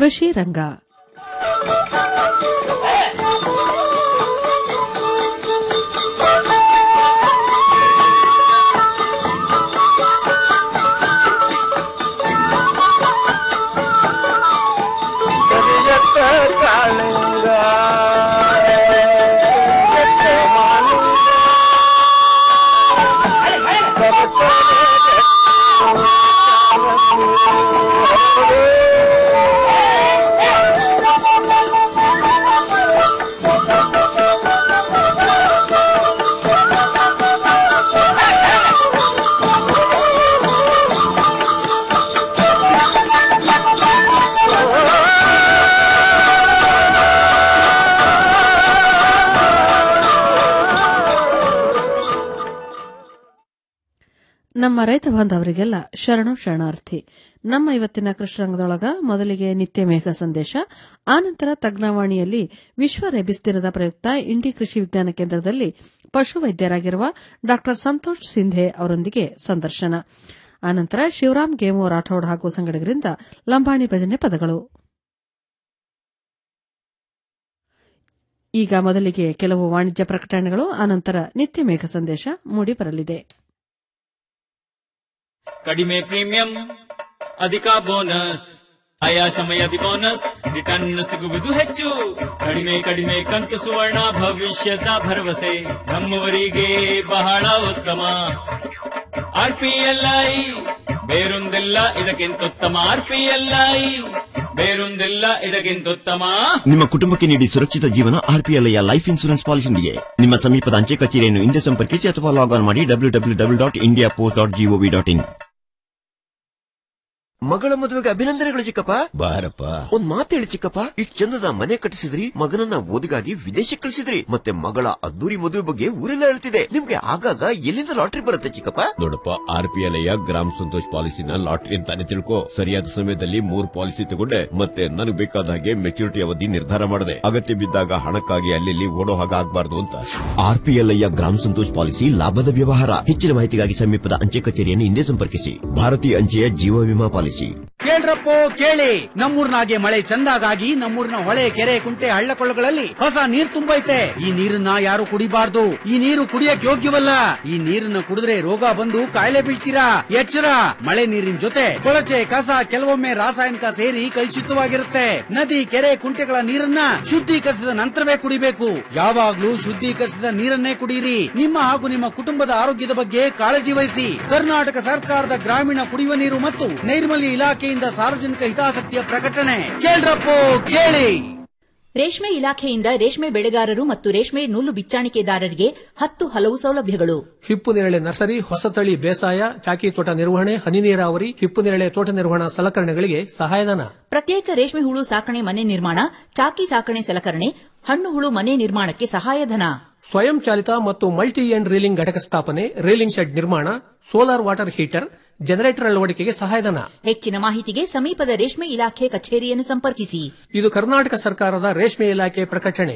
ಕೃಷಿ ರಂಗ ಕರಿಯತ್ತ ಕಾಳಿಂಗ ಕರಿಯತ್ತ ಮಾಲಿಂಗ ನಮ್ಮ ರೈತ ಬಾಂಧವರಿಗೆಲ್ಲ ಶರಣು ಶರಣಾರ್ಥಿ ನಮ್ಮ ಇವತ್ತಿನ ಕೃಷ್ಣರಂಗದೊಳಗ ಮೊದಲಿಗೆ ನಿತ್ಯ ಮೇಘ ಸಂದೇಶ ಆನಂತರ ತಜ್ಞವಾಣಿಯಲ್ಲಿ ವಿಶ್ವ ರೇಬಿಸ್ ದಿನದ ಪ್ರಯುಕ್ತ ಇಂಡಿ ಕೃಷಿ ವಿಜ್ಞಾನ ಕೇಂದ್ರದಲ್ಲಿ ಪಶುವೈದ್ಯರಾಗಿರುವ ಡಾ ಸಂತೋಷ್ ಸಿಂಧೆ ಅವರೊಂದಿಗೆ ಸಂದರ್ಶನ ಆನಂತರ ಶಿವರಾಮ್ ಗೇಮೋ ರಾಠೋಡ್ ಹಾಗೂ ಸಂಗಡಿಗರಿಂದ ಲಂಬಾಣಿ ಭಜನೆ ಪದಗಳು ಈಗ ಮೊದಲಿಗೆ ಕೆಲವು ವಾಣಿಜ್ಯ ಪ್ರಕಟಣೆಗಳು ಆನಂತರ ನಿತ್ಯ ಮೇಘ ಸಂದೇಶ ಮೂಡಿಬರಲಿದೆ ಕಡಿಮೆ ಪ್ರೀಮಿಯಂ ಅಧಿಕ ಬೋನಸ್ ಆಯಾ ಸಮಯದಿ ಬೋನಸ್ ರಿಟರ್ನ್ ಸಿಗುವುದು ಹೆಚ್ಚು ಕಡಿಮೆ ಕಡಿಮೆ ಕಂತು ಸುವರ್ಣ ಭವಿಷ್ಯದ ಭರವಸೆ ನಮ್ಮವರಿಗೆ ಬಹಳ ಉತ್ತಮ ಆರ್ಪಿಎಲ್ಐ ಬೇರೊಂದೆಲ್ಲ ಇದಕ್ಕಿಂತುತ್ತಮ ಆರ್ಪಿಎಲ್ಐ ಬೇರೊಂದೆಲ್ಲ ಇದಕ್ಕಿಂತುತ್ತಮ ನಿಮ್ಮ ಕುಟುಂಬಕ್ಕೆ ನೀಡಿ ಸುರಕ್ಷಿತ ಜೀವನ ಆರ್ಪಿಎಲ್ಐಯ ಲೈಫ್ ಇನ್ಶೂರೆನ್ಸ್ ಪಾಲಿಸಿಯೊಂದಿಗೆ ನಿಮ್ಮ ಸಮೀಪದ ಅಂಚೆ ಕಚೇರಿಯನ್ನು ಹಿಂದೆ ಸಂಪರ್ಕಿಸಿ ಅಥವಾ ಲಾಗ್ ಆನ್ ಮಾಡಿ W W W dot India post dot G O V dot in ಮಗಳ ಮದುವೆಗೆ ಅಭಿನಂದನೆಗಳು ಚಿಕ್ಕಪ್ಪ ಬಾರಪ್ಪ ಒಂದ್ ಮಾತು ಹೇಳಿ ಚಿಕ್ಕಪ್ಪ ಇಷ್ಟ್ ಚಂದದ ಮನೆ ಕಟ್ಟಿಸಿದ್ರಿ ಮಗನನ್ನ ಓದಿಗಾಗಿ ವಿದೇಶಕ್ಕೆ ಕಳಿಸಿದ್ರಿ ಮತ್ತೆ ಮಗಳ ಅದ್ದೂರಿ ಮದುವೆ ಬಗ್ಗೆ ಊರೆಲ್ಲ ಹೇಳ್ತಿದೆ ನಿಮ್ಗೆ ಆಗಾಗ ಎಲ್ಲಿಂದ ಲಾಟ್ರಿ ಬರುತ್ತೆ ಚಿಕ್ಕಪ್ಪ ನೋಡಪ್ಪ ಆರ್ ಪಿ ಎಲ್ ಗ್ರಾಮ ಸಂತೋಷ್ ಪಾಲಿಸಿನ ಲಾಟ್ರಿ ಅಂತಾನೆ ತಿಳ್ಕೊ ಸರಿಯಾದ ಸಮಯದಲ್ಲಿ ಮೂರ್ ಪಾಲಿಸಿ ತಗೊಂಡೆ ಮತ್ತೆ ನನಗೆ ಬೇಕಾದ ಹಾಗೆ ಮೆಚುರಿಟಿ ಅವಧಿ ನಿರ್ಧಾರ ಮಾಡಿದೆ ಅಗತ್ಯ ಬಿದ್ದಾಗ ಹಣಕ್ಕಾಗಿ ಅಲ್ಲಿ ಓಡೋ ಹಾಗೆ ಆಗ್ಬಾರ್ದು ಅಂತ ಆರ್ ಪಿ ಎಲ್ ಗ್ರಾಮ ಸಂತೋಷ್ ಪಾಲಿಸಿ ಲಾಭದ ವ್ಯವಹಾರ ಹೆಚ್ಚಿನ ಮಾಹಿತಿಗಾಗಿ ಸಮೀಪದ ಅಂಚೆ ಕಚೇರಿಯನ್ನು ಹಿಂದೆ ಸಂಪರ್ಕಿಸಿ ಭಾರತೀಯ ಅಂಚೆಯ ಜೀವ ವಿಮಾ ಪಾಲಿಸಿ ಕೇಳ್ರಪ್ಪೋ ಕೇಳಿ ನಮ್ಮೂರ್ನಾಗೆ ಮಳೆ ಚಂದಾಗಾಗಿ ನಮ್ಮೂರಿನ ಹೊಳೆ ಕೆರೆ ಕುಂಟೆ ಹಳ್ಳಕೊಳ್ಳಗಳಲ್ಲಿ ಹೊಸ ನೀರ್ ತುಂಬೈತೆ ಈ ನೀರನ್ನ ಯಾರು ಕುಡಿಬಾರ್ದು ಈ ನೀರು ಕುಡಿಯಕ್ ಯೋಗ್ಯವಲ್ಲ ಈ ನೀರನ್ನ ಕುಡಿದ್ರೆ ರೋಗ ಬಂದು ಕಾಯಿಲೆ ಬೀಳ್ತೀರಾ ಎಚ್ಚರ ಮಳೆ ನೀರಿನ ಜೊತೆ ಕೊಳಚೆ ಕಸ ಕೆಲವೊಮ್ಮೆ ರಾಸಾಯನಿಕ ಸೇರಿ ಕಲುಷಿತವಾಗಿರುತ್ತೆ ನದಿ ಕೆರೆ ಕುಂಟೆಗಳ ನೀರನ್ನ ಶುದ್ಧೀಕರಿಸಿದ ನಂತರವೇ ಕುಡಿಬೇಕು ಯಾವಾಗ್ಲೂ ಶುದ್ಧೀಕರಿಸಿದ ನೀರನ್ನೇ ಕುಡಿಯಿರಿ ನಿಮ್ಮ ಹಾಗೂ ನಿಮ್ಮ ಕುಟುಂಬದ ಆರೋಗ್ಯದ ಬಗ್ಗೆ ಕಾಳಜಿ ವಹಿಸಿ ಕರ್ನಾಟಕ ಸರ್ಕಾರದ ಗ್ರಾಮೀಣ ಕುಡಿಯುವ ನೀರು ಮತ್ತು ನೈರ್ಮಲ್ಯ ಇಲಾಖೆಯಿಂದ ಸಾರ್ವಜನಿಕ ಹಿತಾಸಕ್ತಿಯ ಪ್ರಕಟಣೆ ಕೇಳ್ರಪ್ಪೋ ಕೇಳಿ ರೇಷ್ಮೆ ಇಲಾಖೆಯಿಂದ ರೇಷ್ಮೆ ಬೆಳೆಗಾರರು ಮತ್ತು ರೇಷ್ಮೆ ನೂಲು ಬಿಚ್ಚಾಣಿಕೆದಾರರಿಗೆ ಹತ್ತು ಹಲವು ಸೌಲಭ್ಯಗಳು ಹಿಪ್ಪು ನೇರಳೆ ನರ್ಸರಿ ಹೊಸತಳಿ ಬೇಸಾಯ ಚಾಕಿ ತೋಟ ನಿರ್ವಹಣೆ ಹನಿ ನೀರಾವರಿ ಹಿಪ್ಪು ನೇರಳೆ ತೋಟ ನಿರ್ವಹಣಾ ಸಲಕರಣೆಗಳಿಗೆ ಸಹಾಯಧನ ಪ್ರತ್ಯೇಕ ರೇಷ್ಮೆ ಹುಳು ಸಾಕಣೆ ಮನೆ ನಿರ್ಮಾಣ ಚಾಕಿ ಸಾಕಣೆ ಸಲಕರಣೆ ಹಣ್ಣು ಹುಳು ಮನೆ ನಿರ್ಮಾಣಕ್ಕೆ ಸಹಾಯಧನ ಸ್ವಯಂ ಚಾಲಿತ ಮತ್ತು ಮಲ್ಟಿ ಎಂಡ್ ರೀಲಿಂಗ್ ಘಟಕ ಸ್ಥಾಪನೆ ರೀಲಿಂಗ್ ಶೆಡ್ ನಿರ್ಮಾಣ ಸೋಲಾರ್ ವಾಟರ್ ಹೀಟರ್ ಜನರೇಟರ್ ಅಳವಡಿಕೆಗೆ ಸಹಾಯಧನ ಹೆಚ್ಚಿನ ಮಾಹಿತಿಗೆ ಸಮೀಪದ ರೇಷ್ಮೆ ಇಲಾಖೆ ಕಚೇರಿಯನ್ನು ಸಂಪರ್ಕಿಸಿ ಇದು ಕರ್ನಾಟಕ ಸರ್ಕಾರದ ರೇಷ್ಮೆ ಇಲಾಖೆ ಪ್ರಕಟಣೆ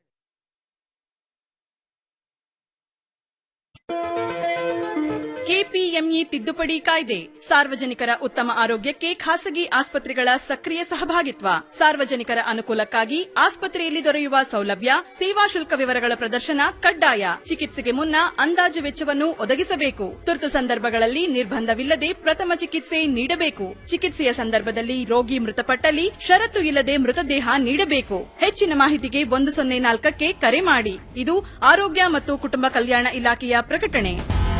ಕೆಪಿಎಂಇ ತಿದ್ದುಪಡಿ ಕಾಯ್ದೆ ಸಾರ್ವಜನಿಕರ ಉತ್ತಮ ಆರೋಗ್ಯಕ್ಕೆ ಖಾಸಗಿ ಆಸ್ಪತ್ರೆಗಳ ಸಕ್ರಿಯ ಸಹಭಾಗಿತ್ವ ಸಾರ್ವಜನಿಕರ ಅನುಕೂಲಕ್ಕಾಗಿ ಆಸ್ಪತ್ರೆಯಲ್ಲಿ ದೊರೆಯುವ ಸೌಲಭ್ಯ ಸೇವಾ ಶುಲ್ಕ ವಿವರಗಳ ಪ್ರದರ್ಶನ ಕಡ್ಡಾಯ ಚಿಕಿತ್ಸೆಗೆ ಮುನ್ನ ಅಂದಾಜು ವೆಚ್ಚವನ್ನು ಒದಗಿಸಬೇಕು ತುರ್ತು ಸಂದರ್ಭಗಳಲ್ಲಿ ನಿರ್ಬಂಧವಿಲ್ಲದೆ ಪ್ರಥಮ ಚಿಕಿತ್ಸೆ ನೀಡಬೇಕು ಚಿಕಿತ್ಸೆಯ ಸಂದರ್ಭದಲ್ಲಿ ರೋಗಿ ಮೃತಪಟ್ಟಲ್ಲಿ ಷರತ್ತು ಇಲ್ಲದೆ ಮೃತದೇಹ ನೀಡಬೇಕು ಹೆಚ್ಚಿನ ಮಾಹಿತಿಗೆ ಒಂದು ಸೊನ್ನೆ ನಾಲ್ಕಕ್ಕೆ ಕರೆ ಮಾಡಿ ಇದು ಆರೋಗ್ಯ ಮತ್ತು ಕುಟುಂಬ ಕಲ್ಯಾಣ ಇಲಾಖೆಯ ಪ್ರಕಟಣೆ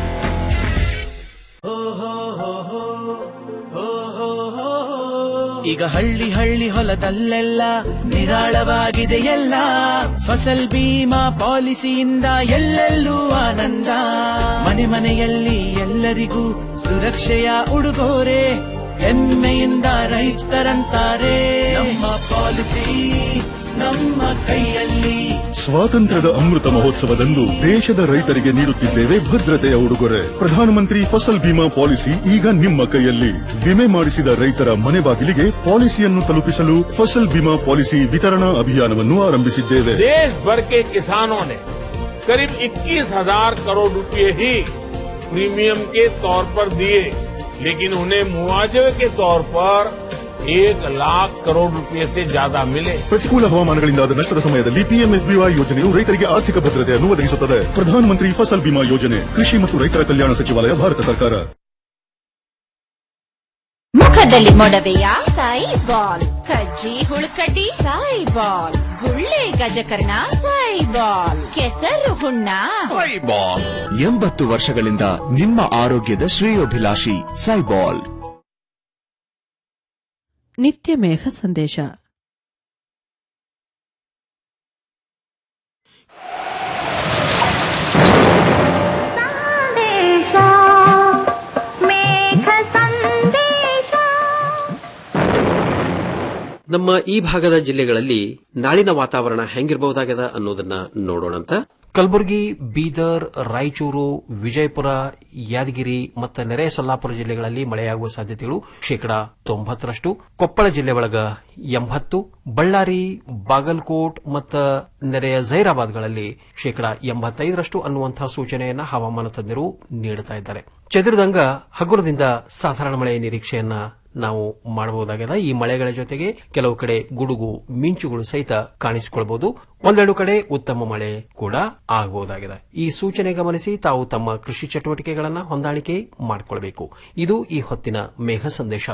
ಈಗ ಹಳ್ಳಿ ಹಳ್ಳಿ ಹೊಲದಲ್ಲೆಲ್ಲ ನಿರಾಳವಾಗಿದೆ ಎಲ್ಲ ಫಸಲ್ ಬೀಮಾ ಪಾಲಿಸಿಯಿಂದ ಎಲ್ಲೆಲ್ಲೂ ಆನಂದ ಮನೆ ಮನೆಯಲ್ಲಿ ಎಲ್ಲರಿಗೂ ಸುರಕ್ಷೆಯ ಉಡುಗೊರೆ ಹೆಮ್ಮೆಯಿಂದ ರೈತರಂತಾರೆ ನಮ್ಮ ಪಾಲಿಸಿ ನಮ್ಮ ಕೈಯಲ್ಲಿ ಸ್ವಾತಂತ್ರ್ಯದ ಅಮೃತ ಮಹೋತ್ಸವದಂದು ದೇಶದ ರೈತರಿಗೆ ನೀಡುತ್ತಿದ್ದೇವೆ ಭದ್ರತೆಯ ಉಡುಗೊರೆ ಪ್ರಧಾನಮಂತ್ರಿ ಫಸಲ್ ಬಿಮಾ ಪಾಲಿಸಿ ಈಗ ನಿಮ್ಮ ಕೈಯಲ್ಲಿ ವಿಮೆ ಮಾಡಿಸಿದ ರೈತರ ಮನೆ ಬಾಗಿಲಿಗೆ ಪಾಲಿಸಿಯನ್ನು ತಲುಪಿಸಲು ಫಸಲ್ ಬಿಮಾ ಪಾಲಿಸಿ ವಿತರಣಾ ಅಭಿಯಾನವನ್ನು ಆರಂಭಿಸಿದ್ದೇವೆ देश भर के किसानों ने करीब 21,000 करोड़ रुपए ही प्रीमियम के तौर पर दिए लेकिन उन्हें मुआवजे के तौर पर एक लाख करोड़ रुपए से ज्यादा मिले ಪ್ರತಿಕೂಲ ಹವಾಮಾನಗಳಿಂದಾದ ನಷ್ಟದ ಸಮಯದಲ್ಲಿ ಪಿಎಂಎಸ್ಬಿವೈ ಯೋಜನೆಯು ರೈತರಿಗೆ ಆರ್ಥಿಕ ಭದ್ರತೆಯನ್ನು ಒದಗಿಸುತ್ತದೆ ಪ್ರಧಾನಮಂತ್ರಿ ಫಸಲ್ ಬಿಮಾ ಯೋಜನೆ ಕೃಷಿ ಮತ್ತು ರೈತರ ಕಲ್ಯಾಣ ಸಚಿವಾಲಯ ಭಾರತ ಸರ್ಕಾರ ಮುಖದಲ್ಲಿ ಮೊಡವೆಯ ಸಾಯಿ ಬಾಲ್ ಕಜ್ಜಿ ಹುಳುಕಡ್ಡಿ ಸಾಯಿ ಬಾಲ್ ಗುಳ್ಳೆ ಗಜಕರ್ಣ ಸಾಯಿ ಬಾಲ್ ಕೆಸರು ಹುಣ್ಣ ಎಂಬತ್ತು ವರ್ಷಗಳಿಂದ ನಿಮ್ಮ ಆರೋಗ್ಯದ ಶ್ರೇಯೋಭಿಲಾಷಿ ಸೈಬಾಲ್ ನಿತ್ಯ ಮೇಘ ಸಂದೇಶ ನಮ್ಮ ಈ ಭಾಗದ ಜಿಲ್ಲೆಗಳಲ್ಲಿ ನಾಳಿನ ವಾತಾವರಣ ಹೆಂಗಿರಬಹುದಾಗದ ಅನ್ನೋದನ್ನ ನೋಡೋಣಂತ ಕಲಬುರಗಿ ಬೀದರ್ ರಾಯಚೂರು ವಿಜಯಪುರ ಯಾದಗಿರಿ ಮತ್ತು ನೆರೆ ಸೊಲ್ಲಾಪುರ ಜಿಲ್ಲೆಗಳಲ್ಲಿ ಮಳೆಯಾಗುವ ಸಾಧ್ಯತೆಗಳು ಶೇಕಡಾ ತೊಂಬತ್ತರಷ್ಟು ಕೊಪ್ಪಳ ಜಿಲ್ಲೆ ಒಳಗ ಎಂಬತ್ತು ಬಳ್ಳಾರಿ ಬಾಗಲಕೋಟ್ ಮತ್ತು ನೆರೆಯ ಜೈರಾಬಾದ್ಗಳಲ್ಲಿ ಶೇಕಡಾ ಎಂಬತ್ತೈದರಷ್ಟು ಅನ್ನುವಂತಹ ಸೂಚನೆಯನ್ನ ಹವಾಮಾನ ತಜ್ಞರು ನೀಡುತ್ತಾ ಇದ್ದಾರೆ ಚದುರಿದಂಗ ಹಗುರದಿಂದ ಸಾಧಾರಣ ಮಳೆಯ ನಿರೀಕ್ಷೆಯನ್ನ ನಾವು ಮಾಡಬಹುದಾಗಿದೆ ಈ ಮಳೆಗಳ ಜೊತೆಗೆ ಕೆಲವು ಕಡೆ ಗುಡುಗು ಮಿಂಚುಗಳು ಸಹಿತ ಕಾಣಿಸಿಕೊಳ್ಳಬಹುದು ಒಂದೆರಡು ಕಡೆ ಉತ್ತಮ ಮಳೆ ಕೂಡ ಆಗಬಹುದಾಗಿದೆ ಈ ಸೂಚನೆ ಗಮನಿಸಿ ತಾವು ತಮ್ಮ ಕೃಷಿ ಚಟುವಟಿಕೆಗಳನ್ನು ಹೊಂದಾಣಿಕೆ ಮಾಡಿಕೊಳ್ಳಬೇಕು ಇದು ಈ ಹೊತ್ತಿನ ಮೇಘ ಸಂದೇಶ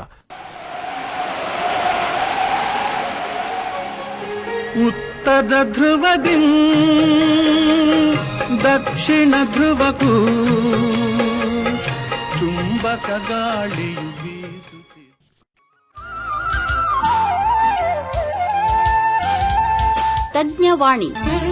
ಉತ್ತರ ಧ್ರುವದಿ ದಕ್ಷಿಣ ಧ್ರುವಕ್ಕೂ ಚುಂಬಕ ಗಾಳಿಯು ಬೀಸುತ್ತಿದೆ ತಜ್ಞವಾಣಿ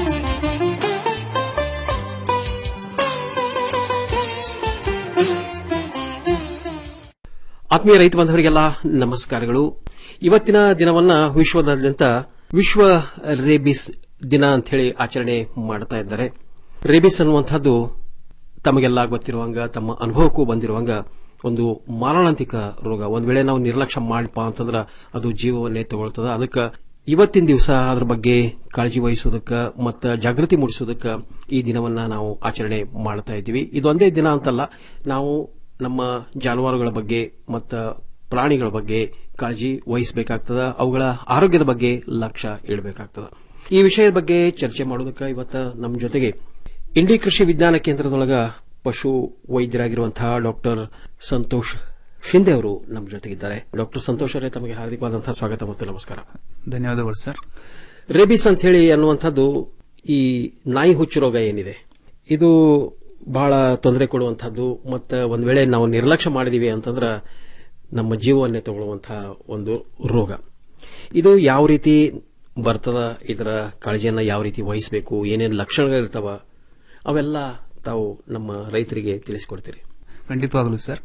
ಆತ್ಮೀಯ ರೈತ ಬಾಂಧವರಿಗೆಲ್ಲ ನಮಸ್ಕಾರಗಳು ಇವತ್ತಿನ ದಿನವನ್ನ ವಿಶ್ವದಾದ್ಯಂತ ವಿಶ್ವ ರೇಬಿಸ್ ದಿನ ಅಂತ ಹೇಳಿ ಆಚರಣೆ ಮಾಡ್ತಾ ಇದ್ದಾರೆ ರೇಬಿಸ್ ಅನ್ನುವಂಥದ್ದು ತಮಗೆಲ್ಲ ಗೊತ್ತಿರುವಂಗ ತಮ್ಮ ಅನುಭವಕ್ಕೂ ಬಂದಿರುವಂಗ ಒಂದು ಮಾರಣಾಂತಿಕ ರೋಗ ಒಂದ್ ವೇಳೆ ನಾವು ನಿರ್ಲಕ್ಷ್ಯ ಮಾಡಪ್ಪ ಅಂತಂದ್ರ ಅದು ಜೀವವನ್ನೇ ತಗೊಳ್ತದ ಅದಕ್ಕೆ ಇವತ್ತಿನ ದಿವಸ ಅದ್ರ ಬಗ್ಗೆ ಕಾಳಜಿ ವಹಿಸೋದಕ್ಕ ಮತ್ತು ಜಾಗೃತಿ ಮೂಡಿಸೋದಕ್ಕ ಈ ದಿನವನ್ನ ನಾವು ಆಚರಣೆ ಮಾಡ್ತಾ ಇದ್ದೀವಿ ಇದೊಂದೇ ದಿನ ಅಂತಲ್ಲ ನಾವು ನಮ್ಮ ಜಾನುವಾರುಗಳ ಬಗ್ಗೆ ಮತ್ತು ಪ್ರಾಣಿಗಳ ಬಗ್ಗೆ ಕಾಳಜಿ ವಹಿಸಬೇಕಾಗ್ತದ ಅವುಗಳ ಆರೋಗ್ಯದ ಬಗ್ಗೆ ಲಕ್ಷ್ಯ ಇಡಬೇಕಾಗ್ತದ ಈ ವಿಷಯದ ಬಗ್ಗೆ ಚರ್ಚೆ ಮಾಡೋದಕ್ಕೆ ಇವತ್ತ ನಮ್ಮ ಜೊತೆಗೆ ಇಂಡಿ ಕೃಷಿ ವಿಜ್ಞಾನ ಕೇಂದ್ರದೊಳಗ ಪಶು ವೈದ್ಯರಾಗಿರುವಂತಹ ಡಾಕ್ಟರ್ ಸಂತೋಷ್ ಶಿಂದೆ ಅವರು ನಮ್ಮ ಜೊತೆಗಿದ್ದಾರೆ ಡಾಕ್ಟರ್ ಸಂತೋಷ್ ಅವರೇ ತಮಗೆ ಹಾರ್ದಿಕವಾದಂತಹ ಸ್ವಾಗತ ಮತ್ತು ನಮಸ್ಕಾರ ಧನ್ಯವಾದಗಳು ಸರ್ ರೇಬಿಸ್ ಅಂತ ಹೇಳಿ ಅನ್ನುವಂಥದ್ದು ಈ ನಾಯಿ ಹುಚ್ಚು ರೋಗ ಏನಿದೆ ಇದು ಬಹಳ ತೊಂದರೆ ಕೊಡುವಂತಹದ್ದು ಮತ್ತು ಒಂದ್ ವೇಳೆ ನಾವು ನಿರ್ಲಕ್ಷ್ಯ ಮಾಡಿದೀವಿ ಅಂತಂದ್ರ ನಮ್ಮ ಜೀವವನ್ನೇ ತಗೊಳ್ಳುವಂತಹ ಒಂದು ರೋಗ ಇದು ಯಾವ ರೀತಿ ಬರ್ತದ ಇದರ ಕಾಳಜಿಯನ್ನ ಯಾವ ರೀತಿ ವಹಿಸಬೇಕು ಏನೇನು ಲಕ್ಷಣಗಳಿರ್ತಾವ ಅವೆಲ್ಲ ತಾವು ನಮ್ಮ ರೈತರಿಗೆ ತಿಳಿಸಿಕೊಡ್ತೀರಿ ಖಂಡಿತವಾಗಲು ಸರ್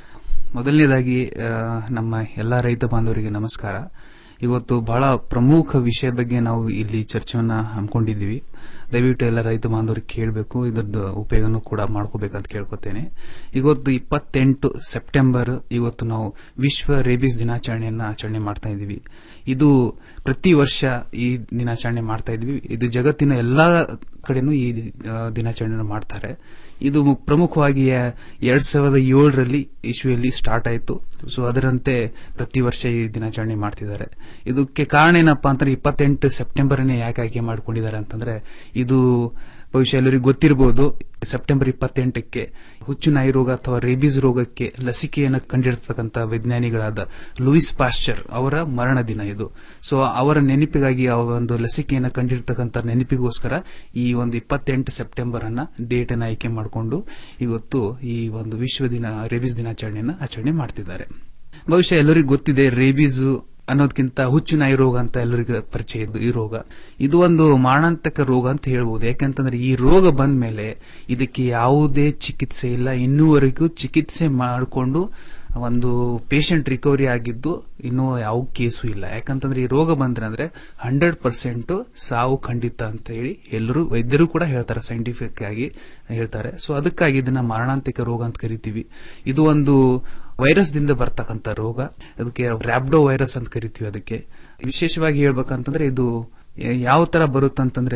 ಮೊದಲನೇದಾಗಿ ಆ, ನಮ್ಮ ಎಲ್ಲ ರೈತ ಬಾಂಧವರಿಗೆ ನಮಸ್ಕಾರ ಇವತ್ತು ಬಹಳ ಪ್ರಮುಖ ವಿಷಯ ಬಗ್ಗೆ ನಾವು ಇಲ್ಲಿ ಚರ್ಚೆಯನ್ನ ಹಮ್ಮಿಕೊಂಡಿದ್ದೀವಿ ದಯವಿಟ್ಟು ಎಲ್ಲ ರೈತ ಬಾಂಧವರಿಗೆ ಕೇಳಬೇಕು ಇದರದ್ದು ಉಪಯೋಗನೂ ಕೂಡ ಮಾಡ್ಕೋಬೇಕಂತ ಕೇಳ್ಕೊತೇನೆ ಇವತ್ತು ಇಪ್ಪತ್ತೆಂಟು ಸೆಪ್ಟೆಂಬರ್ ಇವತ್ತು ನಾವು ವಿಶ್ವ ರೇಬಿಸ್ ದಿನಾಚರಣೆಯನ್ನ ಆಚರಣೆ ಮಾಡ್ತಾ ಇದ್ದೀವಿ ಇದು ಪ್ರತಿ ವರ್ಷ ಈ ದಿನಾಚರಣೆ ಮಾಡ್ತಾ ಇದ್ವಿ ಇದು ಜಗತ್ತಿನ ಎಲ್ಲಾ ಕಡೆನೂ ಈ ಆ, ದಿನಾಚರಣೆಯನ್ನು ಮಾಡ್ತಾರೆ ಇದು ಮು- ಪ್ರಮುಖವಾಗಿ ಎರಡ್ ಸಾವಿರದ ಏಳರಲ್ಲಿ ಇಶ್ಯೂಯಲ್ಲಿ ಸ್ಟಾರ್ಟ್ ಆಯಿತು ಸೊ ಅದರಂತೆ ಪ್ರತಿ ವರ್ಷ ಈ ದಿನಾಚರಣೆ ಮಾಡ್ತಿದ್ದಾರೆ ಇದಕ್ಕೆ ಕಾರಣ ಏನಪ್ಪಾ ಅಂತಂದ್ರೆ ಇಪ್ಪತ್ತೆಂಟು ಸೆಪ್ಟೆಂಬರ್ನೇ ಯಾಕೆ ಆಯ್ಕೆ ಮಾಡ್ಕೊಂಡಿದ್ದಾರೆ ಅಂತಂದ್ರೆ ಇದು ಬಹುಶಃ ಎಲ್ಲರಿಗೂ ಗೊತ್ತಿರಬಹುದು ಸೆಪ್ಟೆಂಬರ್ ಇಪ್ಪತ್ತೆಂಟಕ್ಕೆ ಹುಚ್ಚು ನಾಯಿ ರೋಗ ಅಥವಾ ರೇಬೀಸ್ ರೋಗಕ್ಕೆ ಲಸಿಕೆಯನ್ನು ಕಂಡಿರ್ತಕ್ಕಂಥ ವಿಜ್ಞಾನಿಗಳಾದ ಲೂಯಿಸ್ ಪಾಶ್ಚರ್ ಅವರ ಮರಣ ದಿನ ಇದು ಸೊ ಅವರ ನೆನಪಿಗಾಗಿ ಆ ಒಂದು ಲಸಿಕೆಯನ್ನು ಕಂಡಿರ್ತಕ್ಕಂಥ ನೆನಪಿಗೋಸ್ಕರ ಈ ಒಂದು ಇಪ್ಪತ್ತೆಂಟು ಸೆಪ್ಟೆಂಬರ್ ಅನ್ನ ಡೇಟ್ ಅನ್ನು ಆಯ್ಕೆ ಮಾಡಿಕೊಂಡು ಇವತ್ತು ಈ ಒಂದು ವಿಶ್ವ ದಿನ ರೇಬೀಸ್ ದಿನಾಚರಣೆಯನ್ನ ಆಚರಣೆ ಮಾಡ್ತಿದ್ದಾರೆ ಬಹುಶಃ ಎಲ್ಲರಿಗೂ ಗೊತ್ತಿದೆ ರೇಬೀಸ್ ಅನ್ನೋದಕ್ಕಿಂತ ಹುಚ್ಚು ನಾಯಿ ರೋಗ ಅಂತ ಎಲ್ಲರಿಗೂ ಪರಿಚಯ ಇದ್ದು ಈ ರೋಗ ಇದು ಒಂದು ಮಾರಣಾಂತಕ ರೋಗ ಅಂತ ಹೇಳ್ಬೋದು ಯಾಕಂತಂದ್ರೆ ಈ ರೋಗ ಬಂದ ಮೇಲೆ ಇದಕ್ಕೆ ಯಾವುದೇ ಚಿಕಿತ್ಸೆ ಇಲ್ಲ ಇನ್ನೂವರೆಗೂ ಚಿಕಿತ್ಸೆ ಮಾಡಿಕೊಂಡು ಒಂದು ಪೇಷಂಟ್ ರಿಕವರಿ ಆಗಿದ್ದು ಇನ್ನೂ ಯಾವ ಕೇಸು ಇಲ್ಲ ಯಾಕಂತಂದ್ರೆ ಈ ರೋಗ ಬಂದ್ರೆ ಅಂದ್ರೆ ಹಂಡ್ರೆಡ್ ಪರ್ಸೆಂಟ್ ಸಾವು ಖಂಡಿತ ಅಂತ ಹೇಳಿ ಎಲ್ಲರೂ ವೈದ್ಯರು ಕೂಡ ಹೇಳ್ತಾರೆ ಸೈಂಟಿಫಿಕ್ ಆಗಿ ಹೇಳ್ತಾರೆ ಸೊ ಅದಕ್ಕಾಗಿ ಇದನ್ನ ಮಾರಣಾಂತಿಕ ರೋಗ ಅಂತ ಕರಿತೀವಿ ಇದು ಒಂದು ವೈರಸ್ ದಿಂದ ಬರ್ತಕ್ಕಂಥ ರೋಗ ಅದಕ್ಕೆ ರ್ಯಾಬ್ಡೋ ವೈರಸ್ ಅಂತ ಕರಿತೀವಿ ಅದಕ್ಕೆ ವಿಶೇಷವಾಗಿ ಹೇಳ್ಬೇಕಂತಂದ್ರೆ ಇದು ಯಾವ ತರ ಬರುತ್ತಂತಂದ್ರೆ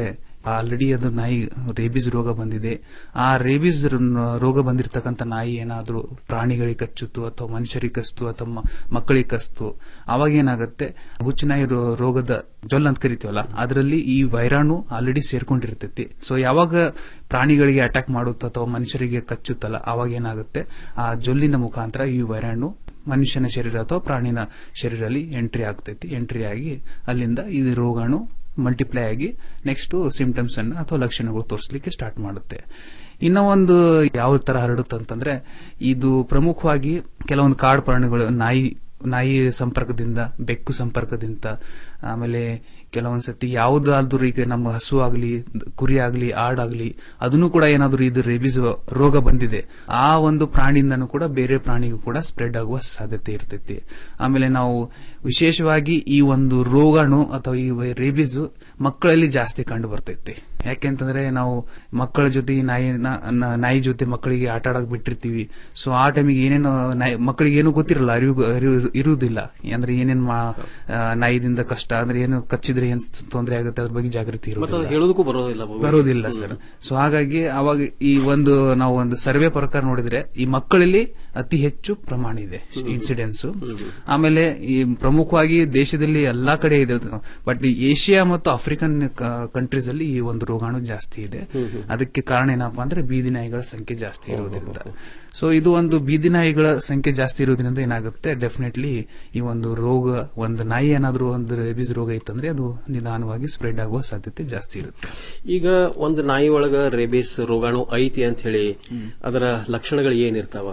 ಆಲ್ರೆಡಿ ಅದು ನಾಯಿ ರೇಬಿಸ್ ರೋಗ ಬಂದಿದೆ ಆ ರೇಬಿಸ್ ರೋಗ ಬಂದಿರತಕ್ಕಂತ ನಾಯಿ ಏನಾದ್ರೂ ಪ್ರಾಣಿಗಳಿಗೆ ಕಚ್ಚುತ್ತು ಅಥವಾ ಮನುಷ್ಯರಿಗೆ ಕಚ್ತು ಅಥವಾ ಮ- ಮಕ್ಕಳಿಗೆ ಕಚ್ತು ಅವಾಗ ಏನಾಗುತ್ತೆ ಹುಚ್ಚು ನಾಯಿ ರೋ- ರೋಗದ ಜೊಲ್ ಅಂತ ಕರಿತೀವಲ್ಲ ಅದರಲ್ಲಿ ಈ ವೈರಾಣು ಆಲ್ರೆಡಿ ಸೇರ್ಕೊಂಡಿರ್ತೈತಿ ಸೊ ಯಾವಾಗ ಪ್ರಾಣಿಗಳಿಗೆ ಅಟ್ಯಾಕ್ ಮಾಡುತ್ತೋ ಅಥವಾ ಮನುಷ್ಯರಿಗೆ ಕಚ್ಚುತ್ತಲ್ಲ ಅವಾಗ ಏನಾಗುತ್ತೆ ಆ ಜೊಲ್ಲಿನ ಮುಖಾಂತರ ಈ ವೈರಾಣು ಮನುಷ್ಯನ ಶರೀರ ಅಥವಾ ಪ್ರಾಣಿನ ಶರೀರಲ್ಲಿ ಎಂಟ್ರಿ ಆಗ್ತೈತಿ ಎಂಟ್ರಿ ಆಗಿ ಅಲ್ಲಿಂದ ಈ ರೋಗಾಣು ಮಲ್ಟಿಪ್ಲೈ ಆಗಿ ನೆಕ್ಸ್ಟ್ ಸಿಂಪ್ಟಮ್ಸ್ ಅನ್ನ ಅಥವಾ ಲಕ್ಷಣಗಳು ತೋರಿಸಲಿಕ್ಕೆ ಸ್ಟಾರ್ಟ್ ಮಾಡುತ್ತೆ ಇನ್ನ ಒಂದು ಯಾವ ತರ ಹರಡುತ್ತೆ ಅಂತಂದ್ರೆ ಇದು ಪ್ರಮುಖವಾಗಿ ಕೆಲವೊಂದು ಕಾಡು ಪ್ರಾಣಿಗಳು ನಾಯಿ ನಾಯಿ ಸಂಪರ್ಕದಿಂದ ಬೆಕ್ಕು ಸಂಪರ್ಕದಿಂದ ಆಮೇಲೆ ಕೆಲವೊಂದ್ಸತಿ ಯಾವುದಾದ್ರೂ ಈಗ ನಮ್ಮ ಹಸು ಆಗಲಿ ಕುರಿ ಆಗಲಿ ಆಡಾಗ್ಲಿ ಅದನ್ನು ಕೂಡ ಏನಾದ್ರೂ ಇದು ರೇಬಿಸ್ ರೋಗ ಬಂದಿದೆ ಆ ಒಂದು ಪ್ರಾಣಿಯಿಂದನೂ ಕೂಡ ಬೇರೆ ಪ್ರಾಣಿಗೂ ಕೂಡ ಸ್ಪ್ರೆಡ್ ಆಗುವ ಸಾಧ್ಯತೆ ಇರ್ತೈತಿ ಆಮೇಲೆ ನಾವು ವಿಶೇಷವಾಗಿ ಈ ಒಂದು ರೋಗಾಣು ಅಥವಾ ಈ ರೇಬಿಸ್ ಮಕ್ಕಳಲ್ಲಿ ಜಾಸ್ತಿ ಕಂಡು ಬರ್ತೈತಿ ಯಾಕೆಂತಂದ್ರೆ ನಾವು ಮಕ್ಕಳ ಜೊತೆ ಈ ನಾಯಿ ನ- ನಾಯಿ ಜೊತೆ ಮಕ್ಕಳಿಗೆ ಆಟ ಆಡಕ್ ಬಿಟ್ಟಿರ್ತೀವಿ ಸೊ ಆ ಟೈಮಿಗೆ ಏನೇನು ನಾಯಿ ಮಕ್ಕಳಿಗೆ ಏನು ಗೊತ್ತಿರಲ್ಲ ಅರಿವು ಅರಿವು ಇರುವುದಿಲ್ಲ ಅಂದ್ರೆ ಏನೇನ್ ಮಾ- ಆ, ನಾಯಿದಿಂದ ಕಷ್ಟ ಅಂದ್ರೆ ಏನು ಕಚ್ಚಿದ್ರೆ ಏನ್ ತೊಂದರೆ ಆಗುತ್ತೆ ಅದ್ರ ಬಗ್ಗೆ ಜಾಗೃತಿ ಮತ್ತೆ ಅದು ಇರುವುದಿಲ್ಲ ಹೇಳೋದಕ್ಕೂ ಬರೋದಿಲ್ಲ ಬಹು- ಬರೋದಿಲ್ಲ ಸರ್ ಸೊ ಹಾಗಾಗಿ ಅವಾಗ ಈ ಒಂದು ನಾವು ಒಂದು ಸರ್ವೆ ಪ್ರಕಾರ ನೋಡಿದ್ರೆ ಈ ಮಕ್ಕಳಲ್ಲಿ ಅತಿ ಹೆಚ್ಚು ಪ್ರಮಾಣ ಇದೆ ಇನ್ಸಿಡೆನ್ಸ್ ಆಮೇಲೆ ಈ ಪ್ರಮುಖವಾಗಿ ದೇಶದಲ್ಲಿ ಎಲ್ಲಾ ಕಡೆ ಇದೆ ಬಟ್ ಏಷ್ಯಾ ಮತ್ತು ಆಫ್ರಿಕನ್ ಕಂಟ್ರೀಸ್ ಅಲ್ಲಿ ಈ ಒಂದು ರೋಗಾಣು ಜಾಸ್ತಿ ಇದೆ ಅದಕ್ಕೆ ಕಾರಣ ಏನಪ್ಪಾ ಅಂದ್ರೆ ಬೀದಿ ನಾಯಿಗಳ ಸಂಖ್ಯೆ ಜಾಸ್ತಿ ಇರೋದ್ರಿಂದ ಸೊ ಇದು ಒಂದು ಬೀದಿ ನಾಯಿಗಳ ಸಂಖ್ಯೆ ಜಾಸ್ತಿ ಇರೋದ್ರಿಂದ ಏನಾಗುತ್ತೆ ಡೆಫಿನೆಟ್ಲಿ ಈ ಒಂದು ರೋಗ ಒಂದು ನಾಯಿ ಏನಾದ್ರೂ ಒಂದು ರೇಬಿಸ್ ರೋಗ ಇತ್ತಂದ್ರೆ ಅದು ನಿಧಾನವಾಗಿ ಸ್ಪ್ರೆಡ್ ಆಗುವ ಸಾಧ್ಯತೆ ಜಾಸ್ತಿ ಇರುತ್ತೆ ಈಗ ಒಂದು ನಾಯಿ ಒಳಗ ರೇಬಿಸ್ ರೋಗಾಣು ಐತಿ ಅಂತ ಹೇಳಿ ಅದರ ಲಕ್ಷಣಗಳು ಏನಿರ್ತಾವ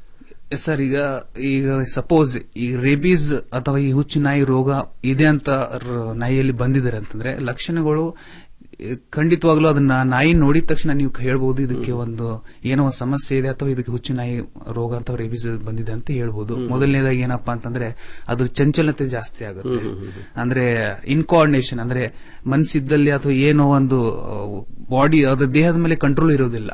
ಸರ್ ಈಗ ಈಗ ಸಪೋಸ್ ಈ ರೇಬೀಸ್ ಅಥವಾ ಈ ಹುಚ್ಚು ನಾಯಿ ರೋಗ ಇದೆ ಅಂತ ರ- ನಾಯಿಯಲ್ಲಿ ಬಂದಿದ್ದಾರೆ ಅಂತಂದ್ರೆ ಲಕ್ಷಣಗಳು ಈ, ಖಂಡಿತವಾಗ್ಲೂ ಅದನ್ನ ನಾಯಿ ನೋಡಿದ ತಕ್ಷಣ ನೀವು ಹೇಳ್ಬಹುದು ಇದಕ್ಕೆ ಒಂದು ಏನೋ ಒಂದು ಸಮಸ್ಯೆ ಇದೆ ಅಥವಾ ಇದಕ್ಕೆ ಹುಚ್ಚು ನಾಯಿ ರೋಗ ಅಥವಾ ರೇಬೀಸ್ ಬಂದಿದೆ ಅಂತ ಹೇಳ್ಬೋದು ಮೊದಲನೇದಾಗಿ ಏನಪ್ಪಾ ಅಂತಂದ್ರೆ ಅದ್ರ ಚಂಚಲತೆ ಜಾಸ್ತಿ ಆಗುತ್ತೆ ಅಂದ್ರೆ ಇನ್ಕೋಆರ್ಡಿನೇಷನ್ ಅಂದ್ರೆ ಮನ್ಸಿದ್ದಲ್ಲಿ ಅಥವಾ ಏನೋ ಒಂದು ಬಾಡಿ ಅದ್ರ ದೇಹದ ಮೇಲೆ ಕಂಟ್ರೋಲ್ ಇರೋದಿಲ್ಲ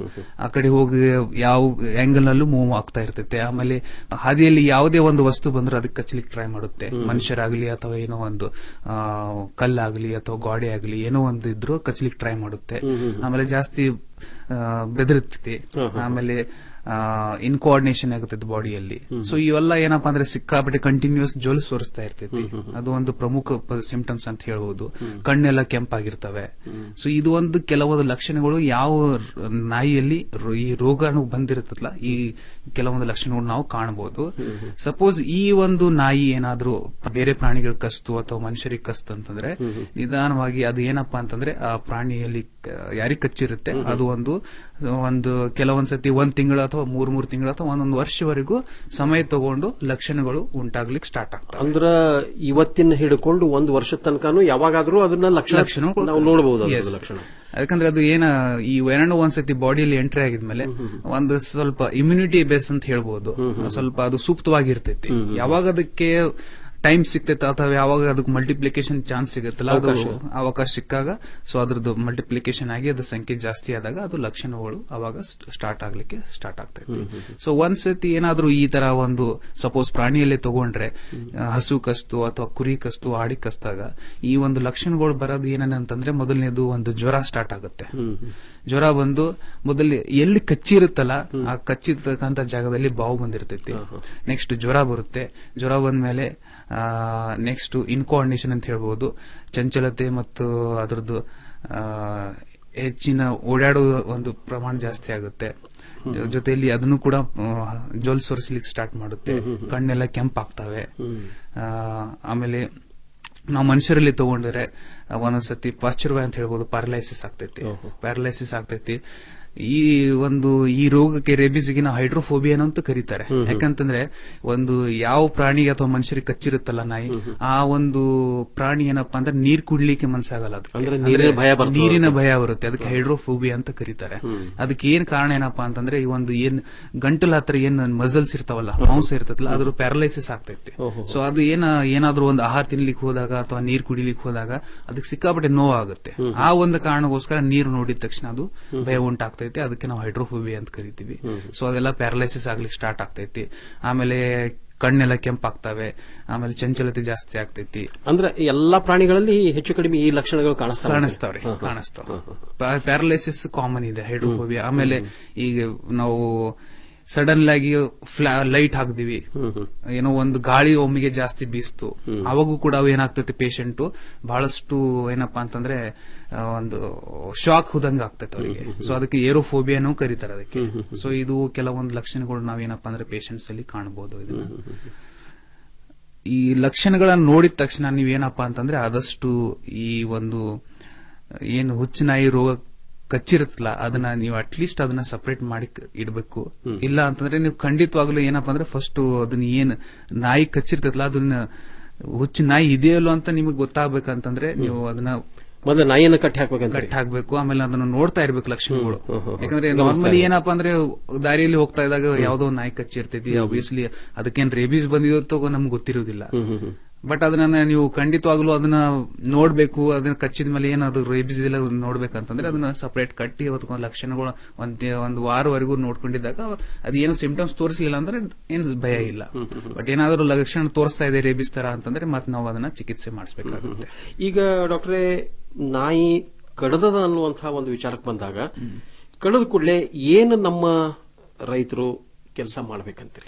ಆ ಕಡೆ ಹೋಗಿ ಯಾವ ಆಂಗಲ್ ನಲ್ಲೂ ಮೂವ್ ಆಗ್ತಾ ಇರ್ತೈತೆ ಆಮೇಲೆ ಹಾದಿಯಲ್ಲಿ ಯಾವುದೇ ಒಂದು ವಸ್ತು ಬಂದ್ರೆ ಅದಕ್ಕೆ ಕಚ್ಚಲಿಕ್ಕೆ ಟ್ರೈ ಮಾಡುತ್ತೆ ಮನುಷ್ಯರಾಗ್ಲಿ ಅಥವಾ ಏನೋ ಒಂದು ಆ, ಕಲ್ಲಾಗ್ಲಿ ಅಥವಾ ಗೋಡೆ ಆಗ್ಲಿ ಏನೋ ಒಂದು ಇದ್ರು ಕಚ್ಚಲಿಕ್ಕೆ ಟ್ರೈ ಮಾಡುತ್ತೆ ಆಮೇಲೆ ಜಾಸ್ತಿ ಆ, ಬೆದರುತ್ತೈತಿ ಆಮೇಲೆ ಇನ್ಕೋಆರ್ಡಿನೇಷನ್ ಆಗುತ್ತದೆ ಬಾಡಿಯಲ್ಲಿ ಸೊ ಇವೆಲ್ಲ ಏನಪ್ಪಾ ಅಂದ್ರೆ ಸಿಕ್ಕಾಪಟ್ಟೆ ಕಂಟಿನ್ಯೂಸ್ ಜೋಲ್ ಸೋರಿಸ್ತಾ ಇರ್ತೈತಿ ಅದು ಒಂದು ಪ್ರಮುಖ ಸಿಂಪ್ಟಮ್ಸ್ ಅಂತ ಹೇಳ್ಬೋದು ಕಣ್ಣೆಲ್ಲ ಕೆಂಪಾಗಿರ್ತವೆ ಸೊ ಇದು ಒಂದು ಕೆಲವೊಂದು ಲಕ್ಷಣಗಳು ಯಾವ ರ- ನಾಯಿಯಲ್ಲಿ ರೋ- ಈ ರೋಗಾಣು ಬಂದಿರುತ್ತಲ್ಲ ಈ ಕೆಲವೊಂದು ಲಕ್ಷಣಗಳು ನಾವು ಕಾಣಬಹುದು ಸಪೋಸ್ ಈ ಒಂದು ನಾಯಿ ಏನಾದ್ರೂ ಬೇರೆ ಪ್ರಾಣಿಗಳು ಕಸ್ತು ಅಥವಾ ಮನುಷ್ಯರಿಗೆ ಕಸ್ತು ಅಂತಂದ್ರೆ ನಿಧಾನವಾಗಿ ಅದು ಏನಪ್ಪಾ ಅಂತಂದ್ರೆ ಆ ಪ್ರಾಣಿಯಲ್ಲಿ ಯಾರಿಗೆ ಕಚ್ಚಿರುತ್ತೆ ಅದು ಒಂದು ಒಂದು ಕೆಲವೊಂದ್ಸತಿ ಒಂದ್ ತಿಂಗಳು ಅಥವಾ ಮೂರ್ ಮೂರ್ ತಿಂಗಳು ಅಥವಾ ಒಂದೊಂದು ವರ್ಷವರೆಗೂ ಸಮಯ ತಗೊಂಡು ಲಕ್ಷಣಗಳು ಉಂಟಾಗ್ಲಿಕ್ಕೆ ಸ್ಟಾರ್ಟ್ ಆಗ್ತವೆ ಅಂದ್ರ ಇವತ್ತಿನ ಹಿಡ್ಕೊಂಡು ಒಂದು ವರ್ಷದ ತನಕನೂ ಯಾವಾಗಾದ್ರೂ ಅದನ್ನ ಲಕ್ಷಣ ಲಕ್ಷಣಗಳು ನಾವು ನೋಡಬಹುದು Yes. ಲಕ್ಷಣ ಯಾಕಂದ್ರೆ ಅದು ಏನ ಈ ವೈರಾಣು ಒಂದ್ಸತಿ ಬಾಡಿಯಲ್ಲಿ ಎಂಟ್ರಿ ಆಗಿದ್ಮೇಲೆ ಒಂದು ಸ್ವಲ್ಪ ಇಮ್ಯುನಿಟಿ ಬೇಸ್ ಅಂತ ಹೇಳ್ಬೋದು ಸ್ವಲ್ಪ ಅದು ಸೂಕ್ತವಾಗಿರ್ತೈತಿ ಯಾವಾಗ ಅದಕ್ಕೆ ಟೈಮ್ ಸಿಗ್ತೈತೆ ಅಥವಾ ಯಾವಾಗ ಅದಕ್ಕೆ ಮಲ್ಟಿಪ್ಲಿಕೇಶನ್ ಚಾನ್ಸ್ ಸಿಗುತ್ತಲ್ಲ ಅದು ಅವಕಾಶ. ಅವಕಾಶ ಸಿಕ್ಕಾಗ ಸೊ ಅದ್ರದ್ದು ಮಲ್ಟಿಪ್ಲಿಕೇಶನ್ ಆಗಿ ಅದ್ರ ಸಂಖ್ಯೆ ಜಾಸ್ತಿ ಆದಾಗ ಅದು ಲಕ್ಷಣಗಳು ಅವಾಗ ಸ್ಟಾರ್ಟ್ ಆಗ್ಲಿಕ್ಕೆ ಸ್ಟಾರ್ಟ್ ಆಗ್ತೈತಿ ಸೊ ಒಂದ್ಸತಿ ಏನಾದ್ರೂ ಈ ತರ ಒಂದು ಸಪೋಸ್ ಪ್ರಾಣಿಯಲ್ಲೇ ತಗೊಂಡ್ರೆ ಆ, ಹಸು ಕಸ್ತು ಅಥವಾ ಕುರಿ ಕಸ್ತು ಆಡಿ ಕಸ್ತಾಗ ಈ ಒಂದು ಲಕ್ಷಣಗಳು ಬರೋದು ಏನಂತಂದ್ರೆ ಮೊದಲನೇದು ಒಂದು ಜ್ವರ ಸ್ಟಾರ್ಟ್ ಆಗುತ್ತೆ ಜ್ವರ ಬಂದು ಮೊದಲು ಎಲ್ಲಿ ಕಚ್ಚಿರುತ್ತಲ್ಲ ಆ ಕಚ್ಚಿರ್ತಕ್ಕಂತ ಜಾಗದಲ್ಲಿ ಬಾವು ಬಂದಿರ್ತೈತಿ ನೆಕ್ಸ್ಟ್ ಜ್ವರ ಬರುತ್ತೆ ಜ್ವರ ಬಂದ್ಮೇಲೆ ನೆಕ್ಸ್ಟ್ ಇನ್ಕೋಆರ್ಡಿನೇಷನ್ ಅಂತ ಹೇಳ್ಬೋದು ಚಂಚಲತೆ ಮತ್ತು ಅದರದ್ದು ಆ, ಹೆಚ್ಚಿನ ಓಡಾಡೋ ಒಂದು ಪ್ರಮಾಣ ಜಾಸ್ತಿ ಆಗುತ್ತೆ ಜೊ- ಜೊತೆಯಲ್ಲಿ ಅದನ್ನು ಕೂಡ ಆ, ಜೋಲ್ ಸೊರಿಸ್ಲಿಕ್ಕೆ ಸ್ಟಾರ್ಟ್ ಮಾಡುತ್ತೆ ಕಣ್ಣೆಲ್ಲ ಕೆಂಪಾಗ್ತವೆ ಆ, ಆಮೇಲೆ ನಾವು ಮನುಷ್ಯರಲ್ಲಿ ತಗೊಂಡ್ರೆ ಆ, ಒಂದೊಂದ್ಸತಿ ಪಾಶ್ಚರ್ವ ಅಂತ ಹೇಳ್ಬೋದು ಪ್ಯಾರಲೈಸಿಸ್ ಆಗ್ತೈತಿ ಪ್ಯಾರಲೈಸಿಸ್ ಆಗ್ತೈತಿ ಈ ಒಂದು ಈ ರೋಗಕ್ಕೆ ರೇಬಿಸ್ಗೆ ನಾವು ಹೈಡ್ರೋಫೋಬಿಯಾ ಅಂತ ಕರೀತಾರೆ ಯಾಕಂತಂದ್ರೆ ಒಂದು ಯಾವ ಪ್ರಾಣಿಗೆ ಅಥವಾ ಮನುಷ್ಯರಿಗೆ ಕಚ್ಚಿರುತ್ತಲ್ಲ ನಾಯಿ ಆ ಒಂದು ಪ್ರಾಣಿ ಏನಪ್ಪಾ ಅಂದ್ರೆ ನೀರ್ ಕುಡ್ಲಿಕ್ಕೆ ಮನ್ಸಾಗಲ್ಲ ಅದಕ್ಕೆ. ಅಂದ್ರೆ ನೀರಿನ ಭಯ ಬರ್ತದೆ ನೀರಿನ ಅದಕ್ಕೆ. ಭಯ ಬರುತ್ತೆ ಅದಕ್ಕೆ ಹೈಡ್ರೋಫೋಬಿಯಾ ಅಂತ ಕರೀತಾರೆ ಅದಕ್ಕೆ ಏನ್ ಕಾರಣ ಏನಪ್ಪಾ ಅಂತಂದ್ರೆ ಈ ಒಂದು ಏನ್ ಗಂಟಲ ಹತ್ರ ಏನ್ ಮಸಲ್ಸ್ ಇರ್ತಾವಲ್ಲ ಮಾಂಸ ಇರ್ತದಲ್ಲ ಅದ್ರ ಪ್ಯಾರಲೈಸಿಸ್ ಆಗ್ತೈತಿ ಸೊ ಅದು ಏನ ಏನಾದ್ರೂ ಒಂದು ಆಹಾರ ತಿನ್ಲಿಕ್ಕೆ ಹೋದಾಗ ಅಥವಾ ನೀರ್ ಕುಡಿಲಿಕ್ಕೆ ಹೋದಾಗ ಅದಕ್ಕೆ ಸಿಕ್ಕಾಪಟ್ಟೆ ನೋವಾಗುತ್ತೆ ಆ ಒಂದು ಕಾರಣಕ್ಕೋಸ್ಕರ ನೀರು ನೋಡಿದ ತಕ್ಷಣ ಅದು ಭಯ ಉಂಟಾಗ್ತೈತಿ ಅದಕ್ಕೆ ನಾವು ಹೈಡ್ರೋಫೋಬಿಯಾ ಅಂತ ಕರಿತೀವಿ ಸೊ ಅದೆಲ್ಲ ಪ್ಯಾರಲೈಸಿಸ್ ಆಗ್ಲಿಕ್ಕೆ ಸ್ಟಾರ್ಟ್ ಆಗ್ತೈತಿ ಆಮೇಲೆ ಕಣ್ಣೆಲ್ಲ ಕೆಂಪಾಗ್ತವೆ ಆಮೇಲೆ ಚಂಚಲತೆ ಜಾಸ್ತಿ ಆಗ್ತೈತಿ ಅಂದ್ರೆ ಎಲ್ಲಾ ಪ್ರಾಣಿಗಳಲ್ಲಿ ಹೆಚ್ಚು ಕಡಿಮೆ ಈ ಲಕ್ಷಣಗಳು ಕಾಣಿಸ್ತಾವೆ ಕಾಣಿಸ್ತಾವ್ರಿ ಕಾಣಿಸ್ತಾವ ಪ್ಯಾರಲೈಸಿಸ್ ಕಾಮನ್ ಇದೆ ಹೈಡ್ರೋಫೋಬಿಯಾ ಆಮೇಲೆ ಈಗ ನಾವು ಸಡನ್ ಆಗಿ ಲೈಟ್ ಹಾಕ್ದಿವಿ ಏನೋ ಒಂದು ಗಾಳಿ ಒಮ್ಮೆಗೆ ಜಾಸ್ತಿ ಬೀಸ್ತು ಅವಾಗೂ ಕೂಡ ಅವು ಏನಾಗ್ತೈತಿ ಪೇಷಂಟ್ ಬಹಳಷ್ಟು ಏನಪ್ಪಾ ಅಂತಂದ್ರೆ ಆ, ಒಂದು ಶಾಕ್ ಹೋದಂಗ ಆಗ್ತೈತೆ ಅವರಿಗೆ ಸೊ ಅದಕ್ಕೆ ಏರೋಫೋಬಿಯಾನು ಕರೀತಾರೆ ಅದಕ್ಕೆ ಸೊ ಇದು ಕೆಲವೊಂದು ಲಕ್ಷಣಗಳು ನಾವೇನಪ್ಪಾ ಅಂದ್ರೆ ಪೇಷಂಟ್ಸ್ ಅಲ್ಲಿ ಕಾಣಬಹುದು ಇದನ್ನ ಈ ಲಕ್ಷಣಗಳನ್ನ ನೋಡಿದ ತಕ್ಷಣ ನೀವೇನಪ್ಪಾ ಅಂತಂದ್ರೆ ಆದಷ್ಟು ಈ ಒಂದು ಏನು ಹುಚ್ಚು ನಾಯಿ ರೋಗ ಕಚ್ಚಿರುತ್ತಲ್ಲ ಅದನ್ನ ನೀವು ಅಟ್ಲೀಸ್ಟ್ ಅದನ್ನ ಸಪರೇಟ್ ಮಾಡಿ ಕ- ಇಡ್ಬೇಕು ಇಲ್ಲ ಅಂತಂದ್ರೆ ನೀವು ಖಂಡಿತವಾಗ್ಲೂ ಏನಪ್ಪಾ ಅಂದ್ರೆ ಫಸ್ಟ್ ಅದನ್ನ ಏನ್ ನಾಯಿ ಕಚ್ಚಿರ್ತೈತಲ್ಲ ಅದನ್ನ ಹುಚ್ಚು ನಾಯಿ ಇದೆಯಲ್ಲೋ ಅಂತ ನಿಮಗೆ ಗೊತ್ತಾಗ್ಬೇಕಂತಂದ್ರೆ ನೀವು ಅದನ್ನ ಮೊದಲು ನಾಯಿಯನ್ನ ಕಟ್ಟಿ ಹಾಕ್ಬೇಕಂತ ಕಟ್ಟಿ ಹಾಕ್ಬೇಕು ಆಮೇಲೆ ಅದನ್ನ ನೋಡ್ತಾ ಇರ್ಬೇಕು ಲಕ್ಷಣಗಳು ಹ್ಮ್, ಹ್ಮ್, ಹ್ಮ್. ಯಾಕಂದ್ರೆ ಗಮನಿಸ್ತಾ ನಾರ್ಮಲಿ ಇರ್ಬೇಕು. ಏನಪ್ಪಾ ಅಂದ್ರೆ ದಾರಿಯಲ್ಲಿ ಹೋಗ್ತಾ ಇದ್ದಾಗ ಯಾವ್ದೋ ಒಂದ್ ನಾಯಿ ಕಚ್ಚಿರ್ತೈತಿ ಆಬ್ವಿಯಸ್ಲಿ ಅದಕ್ಕೇನ್ ರೇಬೀಸ್ ಬಂದಿದೋ ತಗೋ ನಮ್ಗೆ ಗೊತ್ತಿರೋದಿಲ್ಲ ಬಟ್ ಅದನ್ನ ನೀವು ಖಂಡಿತವಾಗ್ಲೂ ಅದನ್ನ ನೋಡ್ಬೇಕು ಅದನ್ನ ಕಚ್ಚಿದ ಮೇಲೆ ಏನ್ ಅದು ರೇಬೀಸ್ ಎಲ್ಲ ನೋಡ್ಬೇಕಂತಂದ್ರೆ ಅದನ್ನ ಸಪರೇಟ್ ಕಟ್ಟಿ ಅದಕ್ಕೊಂದು ಲಕ್ಷಣಗಳು ಒಂದ್ ಒಂದು ವಾರವರೆಗೂ ನೋಡ್ಕೊಂಡಿದ್ದಾಗ ಅದೇನು ಸಿಂಪ್ಟಮ್ಸ್ ತೋರಿಸಲಿಲ್ಲ ಅಂದ್ರೆ ಏನ್ ಭಯ ಇಲ್ಲ ಬಟ್ ಏನಾದ್ರೂ ಲಕ್ಷಣ ತೋರಿಸ್ತಾ ಇದೆ ರೇಬೀಸ್ ತರ ಅಂತಂದ್ರೆ ಮತ್ತೆ ನಾವು ಅದನ್ನ ಚಿಕಿತ್ಸೆ ಮಾಡಿಸ್ಬೇಕಾಗುತ್ತೆ ಈಗ ಡಾಕ್ಟ್ರೇ ನಾಯಿ ಕಡದದ ಅನ್ನುವಂತಹ ಒಂದು ವಿಚಾರಕ್ಕೆ ಬಂದಾಗ ಕಡದ ಕೂಡಲೇ ಏನು ನಮ್ಮ ರೈತರು ಕೆಲಸ ಮಾಡ್ಬೇಕಂತೀರಿ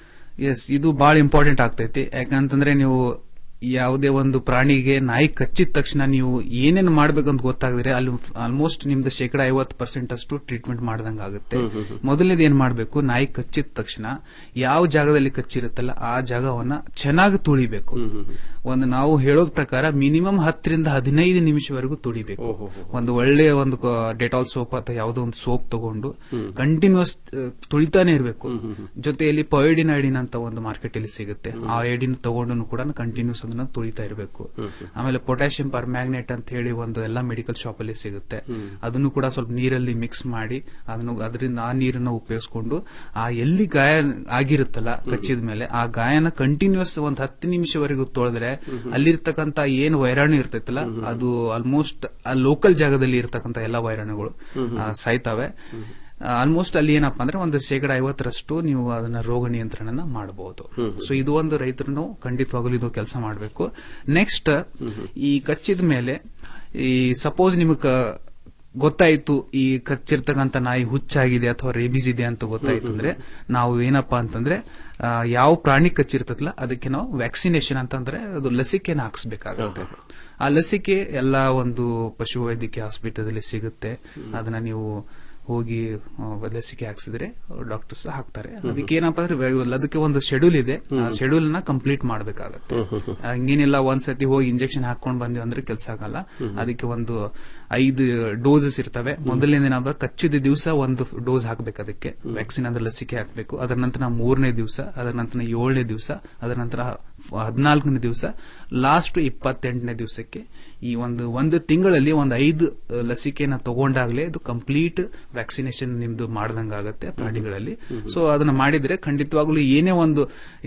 ಎಸ್ ಇದು ಬಹಳ ಇಂಪಾರ್ಟೆಂಟ್ ಆಗ್ತೈತಿ ಯಾಕಂತಂದ್ರೆ ನೀವು ಯಾವುದೇ ಒಂದು ಪ್ರಾಣಿಗೆ ನಾಯಿ ಕಚ್ಚಿದ ತಕ್ಷಣ ನೀವು ಏನೇನು ಮಾಡ್ಬೇಕಂತ ಗೊತ್ತಾಗದ್ರೆ ಅಲ್ಲಿ ಆಲ್ಮೋಸ್ಟ್ ನಿಮ್ದು ಶೇಕಡ ಐವತ್ತು ಪರ್ಸೆಂಟ್ ಅಷ್ಟು ಟ್ರೀಟ್ಮೆಂಟ್ ಮಾಡ್ದಂಗ ಆಗುತ್ತೆ ಹ್ಮ್, ಹ್ಮ್, ಹ್ಮ್. ಮೊದಲನೇದು ಏನ್ ಮಾಡ್ಬೇಕು ನಾಯಿ ಕಚ್ಚಿದ ತಕ್ಷಣ ಯಾವ ಜಾಗದಲ್ಲಿ ಕಚ್ಚಿರುತ್ತಲ್ಲ ಆ ಜಾಗವನ್ನ ಚೆನ್ನಾಗಿ ತುಳಿಬೇಕು ಒಂದು ನಾವು ಹೇಳೋದ್ ಪ್ರಕಾರ ಮಿನಿಮಮ್ ಹತ್ತರಿಂದ ಹದಿನೈದು ನಿಮಿಷವರೆಗೂ ತುಳಿಬೇಕು ಒಂದು ಒಳ್ಳೆಯ ಒಂದು ಡೆಟಾಲ್ ಸೋಪ್ ಅಥವಾ ಯಾವುದೋ ಒಂದು ಸೋಪ್ ತಗೊಂಡು ಕಂಟಿನ್ಯೂಸ್ ತುಳಿತಾನೆ ಇರಬೇಕು ಜೊತೆಯಲ್ಲಿ ಪಯೋಡಿನ್ ಐಡಿನ್ ಅಂತ ಒಂದು ಮಾರ್ಕೆಟ್ ಅಲ್ಲಿ ಸಿಗುತ್ತೆ ಆ ಐಡಿನ್ ತಗೊಂಡು ಕೂಡ ಕಂಟಿನ್ಯೂಸ್ ಅದನ್ನ ತುಳಿತಾ ಇರಬೇಕು ಆಮೇಲೆ ಪೊಟ್ಯಾಷಿಯಂ ಪರ್ಮ್ಯಾಗ್ನೆಟ್ ಅಂತ ಹೇಳಿ ಒಂದು ಎಲ್ಲ ಮೆಡಿಕಲ್ ಶಾಪ್ ಅಲ್ಲಿ ಸಿಗುತ್ತೆ ಅದನ್ನು ಕೂಡ ಸ್ವಲ್ಪ ನೀರಲ್ಲಿ ಮಿಕ್ಸ್ ಮಾಡಿ ಅದನ್ನು ಅದರಿಂದ ಆ ನೀರನ್ನ ಉಪಯೋಗಿಸ್ಕೊಂಡು ಆ ಎಲ್ಲಿ ಗಾಯ ಆಗಿರುತ್ತಲ್ಲ ಕಚ್ಚಿದ ಮೇಲೆ ಆ ಗಾಯನ ಕಂಟಿನ್ಯೂಸ್ ಒಂದ್ ಹತ್ತು ನಿಮಿಷವರೆಗೂ ತೊಳೆದ್ರೆ ಅಲ್ಲಿರ್ತಕ್ಕಂತ ಏನು ವೈರಾಣು ಇರ್ತೈತಲ್ಲ ಅದು ಆಲ್ಮೋಸ್ಟ್ ಆ ಲೋಕಲ್ ಜಾಗದಲ್ಲಿ ಇರ್ತಕ್ಕಂತ ಎಲ್ಲಾ ವೈರಾಣುಗಳು ಆ, ಸಾಯ್ತವೆ ಆಲ್ಮೋಸ್ಟ್ ಅಲ್ಲಿ ಏನಪ್ಪಾ ಅಂದ್ರೆ ಒಂದು ಶೇಕಡ ಐವತ್ತರಷ್ಟು ನೀವು ಅದನ್ನ ರೋಗ ನಿಯಂತ್ರಣನ ಮಾಡಬಹುದು ಸೊ ಇದು ಒಂದು ರೈತರು ಖಂಡಿತವಾಗಲೂ ಇದು ಕೆಲಸ ಮಾಡಬೇಕು ನೆಕ್ಸ್ಟ್ ಈ ಕಚ್ಚಿದ ಮೇಲೆ ಈ ಸಪೋಸ್ ನಿಮಗ್ ಗೊತ್ತಾಯ್ತು ಈ ಕಚ್ಚಿರ್ತಕ್ಕಂಥ ನಾಯಿ ಹುಚ್ಚಾಗಿದೆ ಅಥವಾ ರೇಬೀಸ್ ಇದೆ ಅಂತ ಗೊತ್ತಾಯ್ತು ಅಂದ್ರೆ ನಾವು ಏನಪ್ಪಾ ಅಂತಂದ್ರೆ ಆ, ಯಾವ ಪ್ರಾಣಿ ಕಚ್ಚಿರ್ತದಲ್ಲ ಅದಕ್ಕೆ ನಾವು ವ್ಯಾಕ್ಸಿನೇಷನ್ ಅಂತಂದ್ರೆ ಅದು ಲಸಿಕೆನ ಹಾಕ್ಸ್ಬೇಕಾಗುತ್ತೆ ಆ ಲಸಿಕೆ ಎಲ್ಲ ಒಂದು ಪಶು ವೈದ್ಯಕೀಯ ಹಾಸ್ಪಿಟಲ್ ಸಿಗುತ್ತೆ ಅದನ್ನ ನೀವು ಹೋಗಿ ಆ, ಲಸಿಕೆ ಹಾಕ್ಸಿದ್ರೆ ಡಾಕ್ಟರ್ಸ್ ಹಾಕ್ತಾರೆ ಅದಕ್ಕೆ ಏನಪ್ಪಾ ಅಂದ್ರೆ ವೆ- ಅದಕ್ಕೆ ಒಂದು ಶೆಡ್ಯೂಲ್ ಇದೆ ಆ ಶೆಡ್ಯೂಲ್ ನ ಕಂಪ್ಲೀಟ್ ಮಾಡಬೇಕಾಗತ್ತೆ ಹಂಗೇನಿಲ್ಲ ಒಂದ್ಸತಿ ಹೋಗಿ ಇಂಜೆಕ್ಷನ್ ಹಾಕೊಂಡ್ ಬಂದ್ವಿ ಅಂದ್ರೆ ಕೆಲಸ ಆಗಲ್ಲ ಅದಕ್ಕೆ ಒಂದು ಐದು ಡೋಸಸ್ ಇರ್ತವೆ ಮೊದಲನೇ ದಿನ ಆದಾಗ ಕಚ್ಚಿದ ದಿವಸ ಒಂದು ಡೋಸ್ ಹಾಕ್ಬೇಕು ಅದಕ್ಕೆ ವ್ಯಾಕ್ಸಿನ್ ಅಂದ್ರೆ ಲಸಿಕೆ ಹಾಕ್ಬೇಕು ಅದರ ನಂತರ ಮೂರನೇ ದಿವಸ ಅದರ ನಂತರ ಏಳನೇ ದಿವಸ ಅದರ ನಂತರ ಹದಿನಾಲ್ಕನೇ ದಿವಸ ಲಾಸ್ಟ್ ಇಪ್ಪತ್ತೆಂಟನೇ ದಿವಸಕ್ಕೆ ಈ ಒಂದು ಒಂದು ತಿಂಗಳಲ್ಲಿ ಒಂದು ಐದು ಅಹ್, ಲಸಿಕೆನ ತಗೊಂಡಾಗ್ಲೇ ಇದು ಕಂಪ್ಲೀಟ್ ವ್ಯಾಕ್ಸಿನೇಷನ್ ನಿಮ್ದು ಮಾಡ್ದಂಗ ಆಗುತ್ತೆ ಪ್ರಾಣಿಗಳಲ್ಲಿ ಸೊ ಅದನ್ನ ಮಾಡಿದ್ರೆ ಖಂಡಿತವಾಗ್ಲೂ ಏನೇ ಒಂದು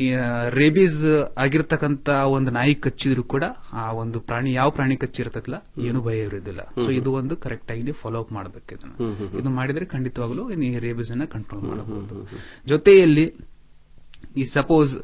ರೇಬೀಸ್ ಆಗಿರ್ತಕ್ಕಂತ ಒಂದು ನಾಯಿ ಕಚ್ಚಿದ್ರು ಕೂಡ ಆ ಒಂದು ಪ್ರಾಣಿ ಯಾವ ಪ್ರಾಣಿ ಕಚ್ಚಿರ್ತೈತಲ್ಲ ಏನು ಭಯ ಇರೋದಿಲ್ಲ ಸೊ ಇದು ಒಂದು ಕರೆಕ್ಟ್ ಆಗಿ ಫಾಲೋ ಅಪ್ ಮಾಡ್ಬೇಕು ಇದನ್ನ ಇದು ಮಾಡಿದ್ರೆ ಖಂಡಿತವಾಗ್ಲೂ ನೀವು ರೇಬೀಸ್ ಅನ್ನ ಕಂಟ್ರೋಲ್ ಮಾಡಬಹುದು ಜೊತೆಯಲ್ಲಿ ಈ ಸಪೋಸ್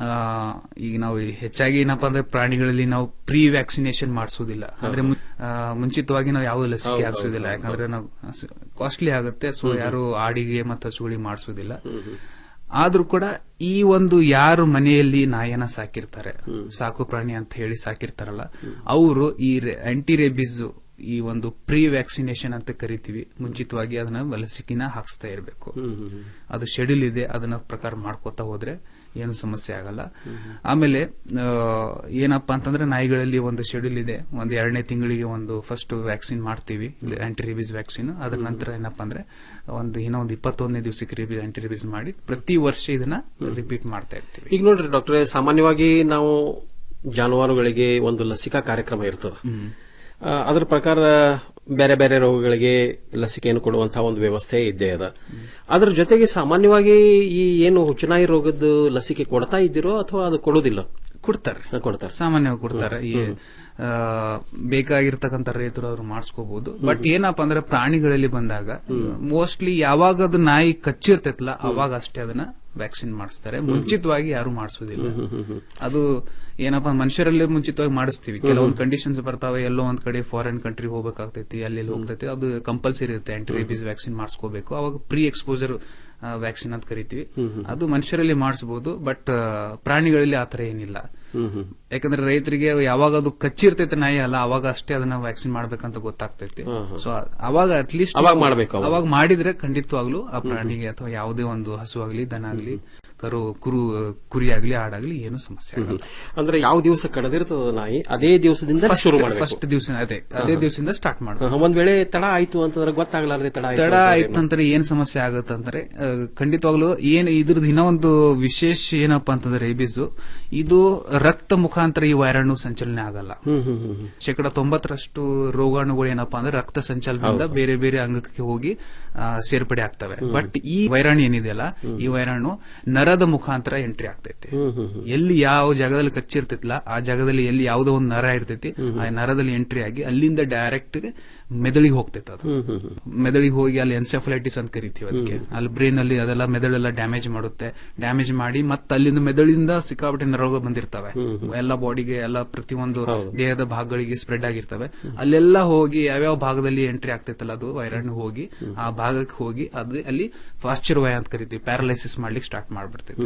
ಈಗ ನಾವು ಹೆಚ್ಚಾಗಿ ಏನಪ್ಪಾ ಅಂದ್ರೆ ಪ್ರಾಣಿಗಳಲ್ಲಿ ನಾವು ಪ್ರೀ ವ್ಯಾಕ್ಸಿನೇಷನ್ ಮಾಡಿಸೋದಿಲ್ಲ ಅಂದ್ರೆ ಮು- ಆ, ಮುಂಚಿತವಾಗಿ ನಾವು ಯಾವ ಲಸಿಕೆ ಹೌದು, ಹಾಕ್ಸೋದಿಲ್ಲ ಹೌದು, ಯಾಕಂದ್ರೆ ನಾವು ಕಾಸ್ಟ್ಲಿ ಆಗುತ್ತೆ ಸೊ ಯಾರು ಆಡಿಗೆ ಮತ್ತು ಹಸುಗಳಿಗೆ ಮಾಡಿಸೋದಿಲ್ಲ ಆದ್ರೂ ಕೂಡ ಈ ಒಂದು ಯಾರು ಮನೆಯಲ್ಲಿ ನಾಯನ ಸಾಕಿರ್ತಾರೆ ಸಾಕು ಪ್ರಾಣಿ ಅಂತ ಹೇಳಿ ಸಾಕಿರ್ತಾರಲ್ಲ ಅವರು ಈ ಆಂಟಿ ರೇಬಿಸ್ ಈ ಒಂದು ಪ್ರೀ ವ್ಯಾಕ್ಸಿನೇಷನ್ ಅಂತ ಕರಿತೀವಿ ಮುಂಚಿತವಾಗಿ ಅದನ್ನ ಲಸಿಕೆನ ಹಾಕ್ಸ್ತಾ ಇರಬೇಕು ಅದು ಶೆಡ್ಯೂಲ್ ಇದೆ ಅದನ್ನ ಪ್ರಕಾರ ಮಾಡ್ಕೋತಾ ಹೋದ್ರೆ ಏನು ಸಮಸ್ಯೆ ಆಗಲ್ಲ ಆಮೇಲೆ ಆ, ಏನಪ್ಪಾ ಅಂತಂದ್ರೆ ನಾಯಿಗಳಲ್ಲಿ ಒಂದು ಶೆಡ್ಯೂಲ್ ಇದೆ ಒಂದು ಎರಡನೇ ತಿಂಗಳಿಗೆ ಒಂದು ಫಸ್ಟ್ ವ್ಯಾಕ್ಸಿನ್ ಮಾಡ್ತೀವಿ ಆಂಟಿ ರೇಬಿಸ್ ವ್ಯಾಕ್ಸಿನ್ ಅದ್ರ ನಂತರ ಏನಪ್ಪಾ ಅಂದ್ರೆ ಒಂದು ಏನೋ ಒಂದು ಇಪ್ಪತ್ತೊಂದನೇ ದಿವಸಕ್ಕೆ ರೇಬಿಸ್ ಆಂಟಿ ರೇಬಿಸ್ ಮಾಡಿ ಪ್ರತಿ ವರ್ಷ ಇದನ್ನ ರಿಪೀಟ್ ಮಾಡ್ತಾ ಇರ್ತೀವಿ ಈಗ ನೋಡ್ರಿ ಡಾಕ್ಟ್ರೆ ಸಾಮಾನ್ಯವಾಗಿ ನಾವು ಜಾನುವಾರುಗಳಿಗೆ ಒಂದು ಲಸಿಕಾ ಕಾರ್ಯಕ್ರಮ ಇರ್ತದೆ ಆ, ಅದ್ರ ಪ್ರಕಾರ ಬೇರೆ ಬೇರೆ ರೋಗಗಳಿಗೆ ಲಸಿಕೆಯನ್ನು ಕೊಡುವಂತಹ ಒಂದು ವ್ಯವಸ್ಥೆ ಇದ್ದೇ ಅದ ಅದ್ರ ಜೊತೆಗೆ ಸಾಮಾನ್ಯವಾಗಿ ಈ ಏನು ಹುಚ್ಚುನಾಯಿ ರೋಗದ ಲಸಿಕೆ ಕೊಡ್ತಾ ಇದ್ದೀರೋ ಅಥವಾ ಅದು ಕೊಡೋದಿಲ್ಲ ಕೊಡ್ತಾರೆ ಕೊಡ್ತಾರೆ ಸಾಮಾನ್ಯವಾಗಿ ಕೊಡ್ತಾರೆ ಈ ಆ, ಬೇಕಾಗಿರ್ತಕ್ಕಂಥ ರೈತರು ಅವ್ರು ಮಾಡಿಸ್ಕೋಬಹುದು ಬಟ್ ಏನಪ್ಪಾ ಅಂದ್ರೆ ಪ್ರಾಣಿಗಳಲ್ಲಿ ಬಂದಾಗ ಮೋಸ್ಟ್ಲಿ ಯಾವಾಗ ಅದು ನಾಯಿ ಕಚ್ಚಿರ್ತೈತಲ್ಲ ಅವಾಗ ಅಷ್ಟೇ ಅದನ್ನ ವ್ಯಾಕ್ಸಿನ್ ಮಾಡಿಸ್ತಾರೆ ಮುಂಚಿತವಾಗಿ ಯಾರು ಮಾಡಿಸೋದಿಲ್ಲ ಅದು ಏನಪ್ಪಾ ಮನುಷ್ಯರಲ್ಲೇ ಮುಂಚಿತವಾಗಿ ಮಾಡಿಸ್ತೀವಿ ಕೆಲವೊಂದು ಕಂಡೀಷನ್ಸ್ ಬರ್ತಾವೆ ಎಲ್ಲೋ ಒಂದ್ ಕಡೆ ಫಾರಿನ್ ಕಂಟ್ರಿ ಹೋಗ್ಬೇಕಾಗ್ತೈತಿ ಅಲ್ಲಿ ಇಲ್ಲಿ ಹೋಗ್ತೈತಿ ಅದು ಕಂಪಲ್ಸರಿ ಇರುತ್ತೆ ಆಂಟಿ ರೇಬೀಸ್ ವ್ಯಾಕ್ಸಿನ್ ಮಾಡಿಸ್ಕೋಬೇಕು ಅವಾಗ ಪ್ರೀ ಎಕ್ಸ್ಪೋಜರ್ ವ್ಯಾಕ್ಸಿನ್ ಅಂತ ಕರಿತೀವಿ ಅದು ಮನುಷ್ಯರಲ್ಲಿ ಮಾಡಿಸಬಹುದು ಬಟ್ ಪ್ರಾಣಿಗಳಲ್ಲಿ ಆತರ ಏನಿಲ್ಲ ಯಾಕಂದ್ರೆ ರೈತರಿಗೆ ಯಾವಾಗ ಅದು ಕಚ್ಚಿರ್ತೈತೆ ನಾಯಿ ಅಲ್ಲ ಅವಾಗ ಅಷ್ಟೇ ಅದನ್ನ ವ್ಯಾಕ್ಸಿನ್ ಮಾಡ್ಬೇಕಂತ ಗೊತ್ತಾಗ್ತೈತಿ ಸೊ ಅವಾಗ ಅಟ್ಲೀಸ್ಟ್ ಅವಾಗ ಮಾಡ್ಬೇಕು ಅವಾಗ. ಅವಾಗ ಮಾಡಿದ್ರೆ ಖಂಡಿತವಾಗ್ಲೂ ಆ ಪ್ರಾಣಿಗೆ ಅಥವಾ ಯಾವುದೇ ಒಂದು ಹಸು ಆಗ್ಲಿ ದನ ಆಗ್ಲಿ ಕರು ಕುರು ಕುರಿ ಆಗ್ಲಿ ಆಡಾಗ್ಲಿ ಏನು ಸಮಸ್ಯೆ ಆಗಲ್ಲ ಅಂದ್ರೆ ಯಾವ ದಿವಸ ಕಡದಿರ್ತದ ನಾಯಿ ಅದೇ ದಿವಸದಿಂದ ಶುರು ಮಾಡಬೇಕು ಫಸ್ಟ್ ದಿವಸ ಅದೇ ಅದೇ ದಿವಸದಿಂದ ಸ್ಟಾರ್ಟ್ ಮಾಡ್ಬೇಕು ಒಂದ್ ವೇಳೆ ತಡ ಆಯ್ತು ಅಂತಂದ್ರೆ ಗೊತ್ತಾಗ್ಲಾರ್ದೆ ತಡ ಆಯ್ತು ತಡ ಅಂತಂದ್ರೆ ಆಯ್ತಂದ್ರೆ ಏನ್ ಸಮಸ್ಯೆ ಆಗುತ್ತಂದ್ರೆ ಆ, ಖಂಡಿತವಾಗ್ಲೂ ಏನ್ ಇದ್ರದ್ದು ಇನ್ನೊಂದು ವಿಶೇಷ ಏನಪ್ಪಾ ಅಂತಂದ್ರೆ ರೇಬೀಸ್ ಇದು ರಕ್ತ ಮುಖಾಂತರ ಈ ವೈರಾಣು ಸಂಚಲನೆ ಆಗಲ್ಲ ಹ್ಮ್ ಹ್ಮ್ ಹ್ಮ್ ಹ್ಮ್. ಶೇಕಡ ತೊಂಬತ್ತರಷ್ಟು ರೋಗಾಣುಗಳು ಏನಪ್ಪಾ ಅಂದ್ರೆ ರಕ್ತ ಸಂಚಾಲನದಿಂದ ಹೌದು. ಬೇರೆ ಬೇರೆ ಅಂಗಕ್ಕೆ ಹೋಗಿ ಆ, ಸೇರ್ಪಡೆ ಆಗ್ತವೆ ಬಟ್ ಈ ವೈರಾಣು ಏನಿದೆಯಲ್ಲ ಈ ವೈರಾಣು ನರದ ಮುಖಾಂತರ ಎಂಟ್ರಿ ಆಗ್ತೈತಿ ಎಲ್ಲಿ ಯಾವ ಜಾಗದಲ್ಲಿ ಕಚ್ಚಿರ್ತೈತಿಲ್ಲ ಆ ಜಾಗದಲ್ಲಿ ಎಲ್ಲಿ ಯಾವುದೋ ಒಂದು ನರ ಇರ್ತೈತಿ ಆ ನರದಲ್ಲಿ ಎಂಟ್ರಿ ಆಗಿ ಅಲ್ಲಿಂದ ಡೈರೆಕ್ಟ್ ಮೆದುಳಿಗೆ ಹೋಗ್ತೈತೆ ಅದು ಮೆದುಳಿಗೆ ಹೋಗಿ ಅಲ್ಲಿ ಎನ್ಸೆಫಲೈಟಿಸ್ ಅಂತ ಕರಿತೀವಿ ಅದಕ್ಕೆ ಅಲ್ಲಿ ಬ್ರೈನ್ ಅಲ್ಲಿ ಅದೆಲ್ಲ ಮೆದುಳೆಲ್ಲ ಡ್ಯಾಮೇಜ್ ಮಾಡುತ್ತೆ ಡ್ಯಾಮೇಜ್ ಮಾಡಿ ಮತ್ತೆ ಅಲ್ಲಿಂದ ಮೆದುಳಿಂದ ಸಿಕ್ಕಾಪಟ್ಟೆ ನರಗಳು ಬಂದಿರ್ತವೆ ಎಲ್ಲ ಬಾಡಿಗೆ ಎಲ್ಲ ಪ್ರತಿಯೊಂದು ದೇಹದ ಭಾಗಗಳಿಗೆ ಸ್ಪ್ರೆಡ್ ಆಗಿರ್ತವೆ ಅಲ್ಲೆಲ್ಲ ಹೋಗಿ ಯಾವ್ಯಾವ ಭಾಗದಲ್ಲಿ ಎಂಟ್ರಿ ಆಗ್ತೈತಲ್ಲ ಅದು ವೈರಾಣು ಹೋಗಿ ಆ ಭಾಗಕ್ಕೆ ಹೋಗಿ ಅದು ಅಲ್ಲಿ ಫಾಸ್ಚರ್ ವಯ ಅಂತ ಕರಿತೀವಿ ಪ್ಯಾರಲೈಸಿಸ್ ಮಾಡ್ಲಿಕ್ಕೆ ಸ್ಟಾರ್ಟ್ ಮಾಡ್ಬಿಡ್ತೈತಿ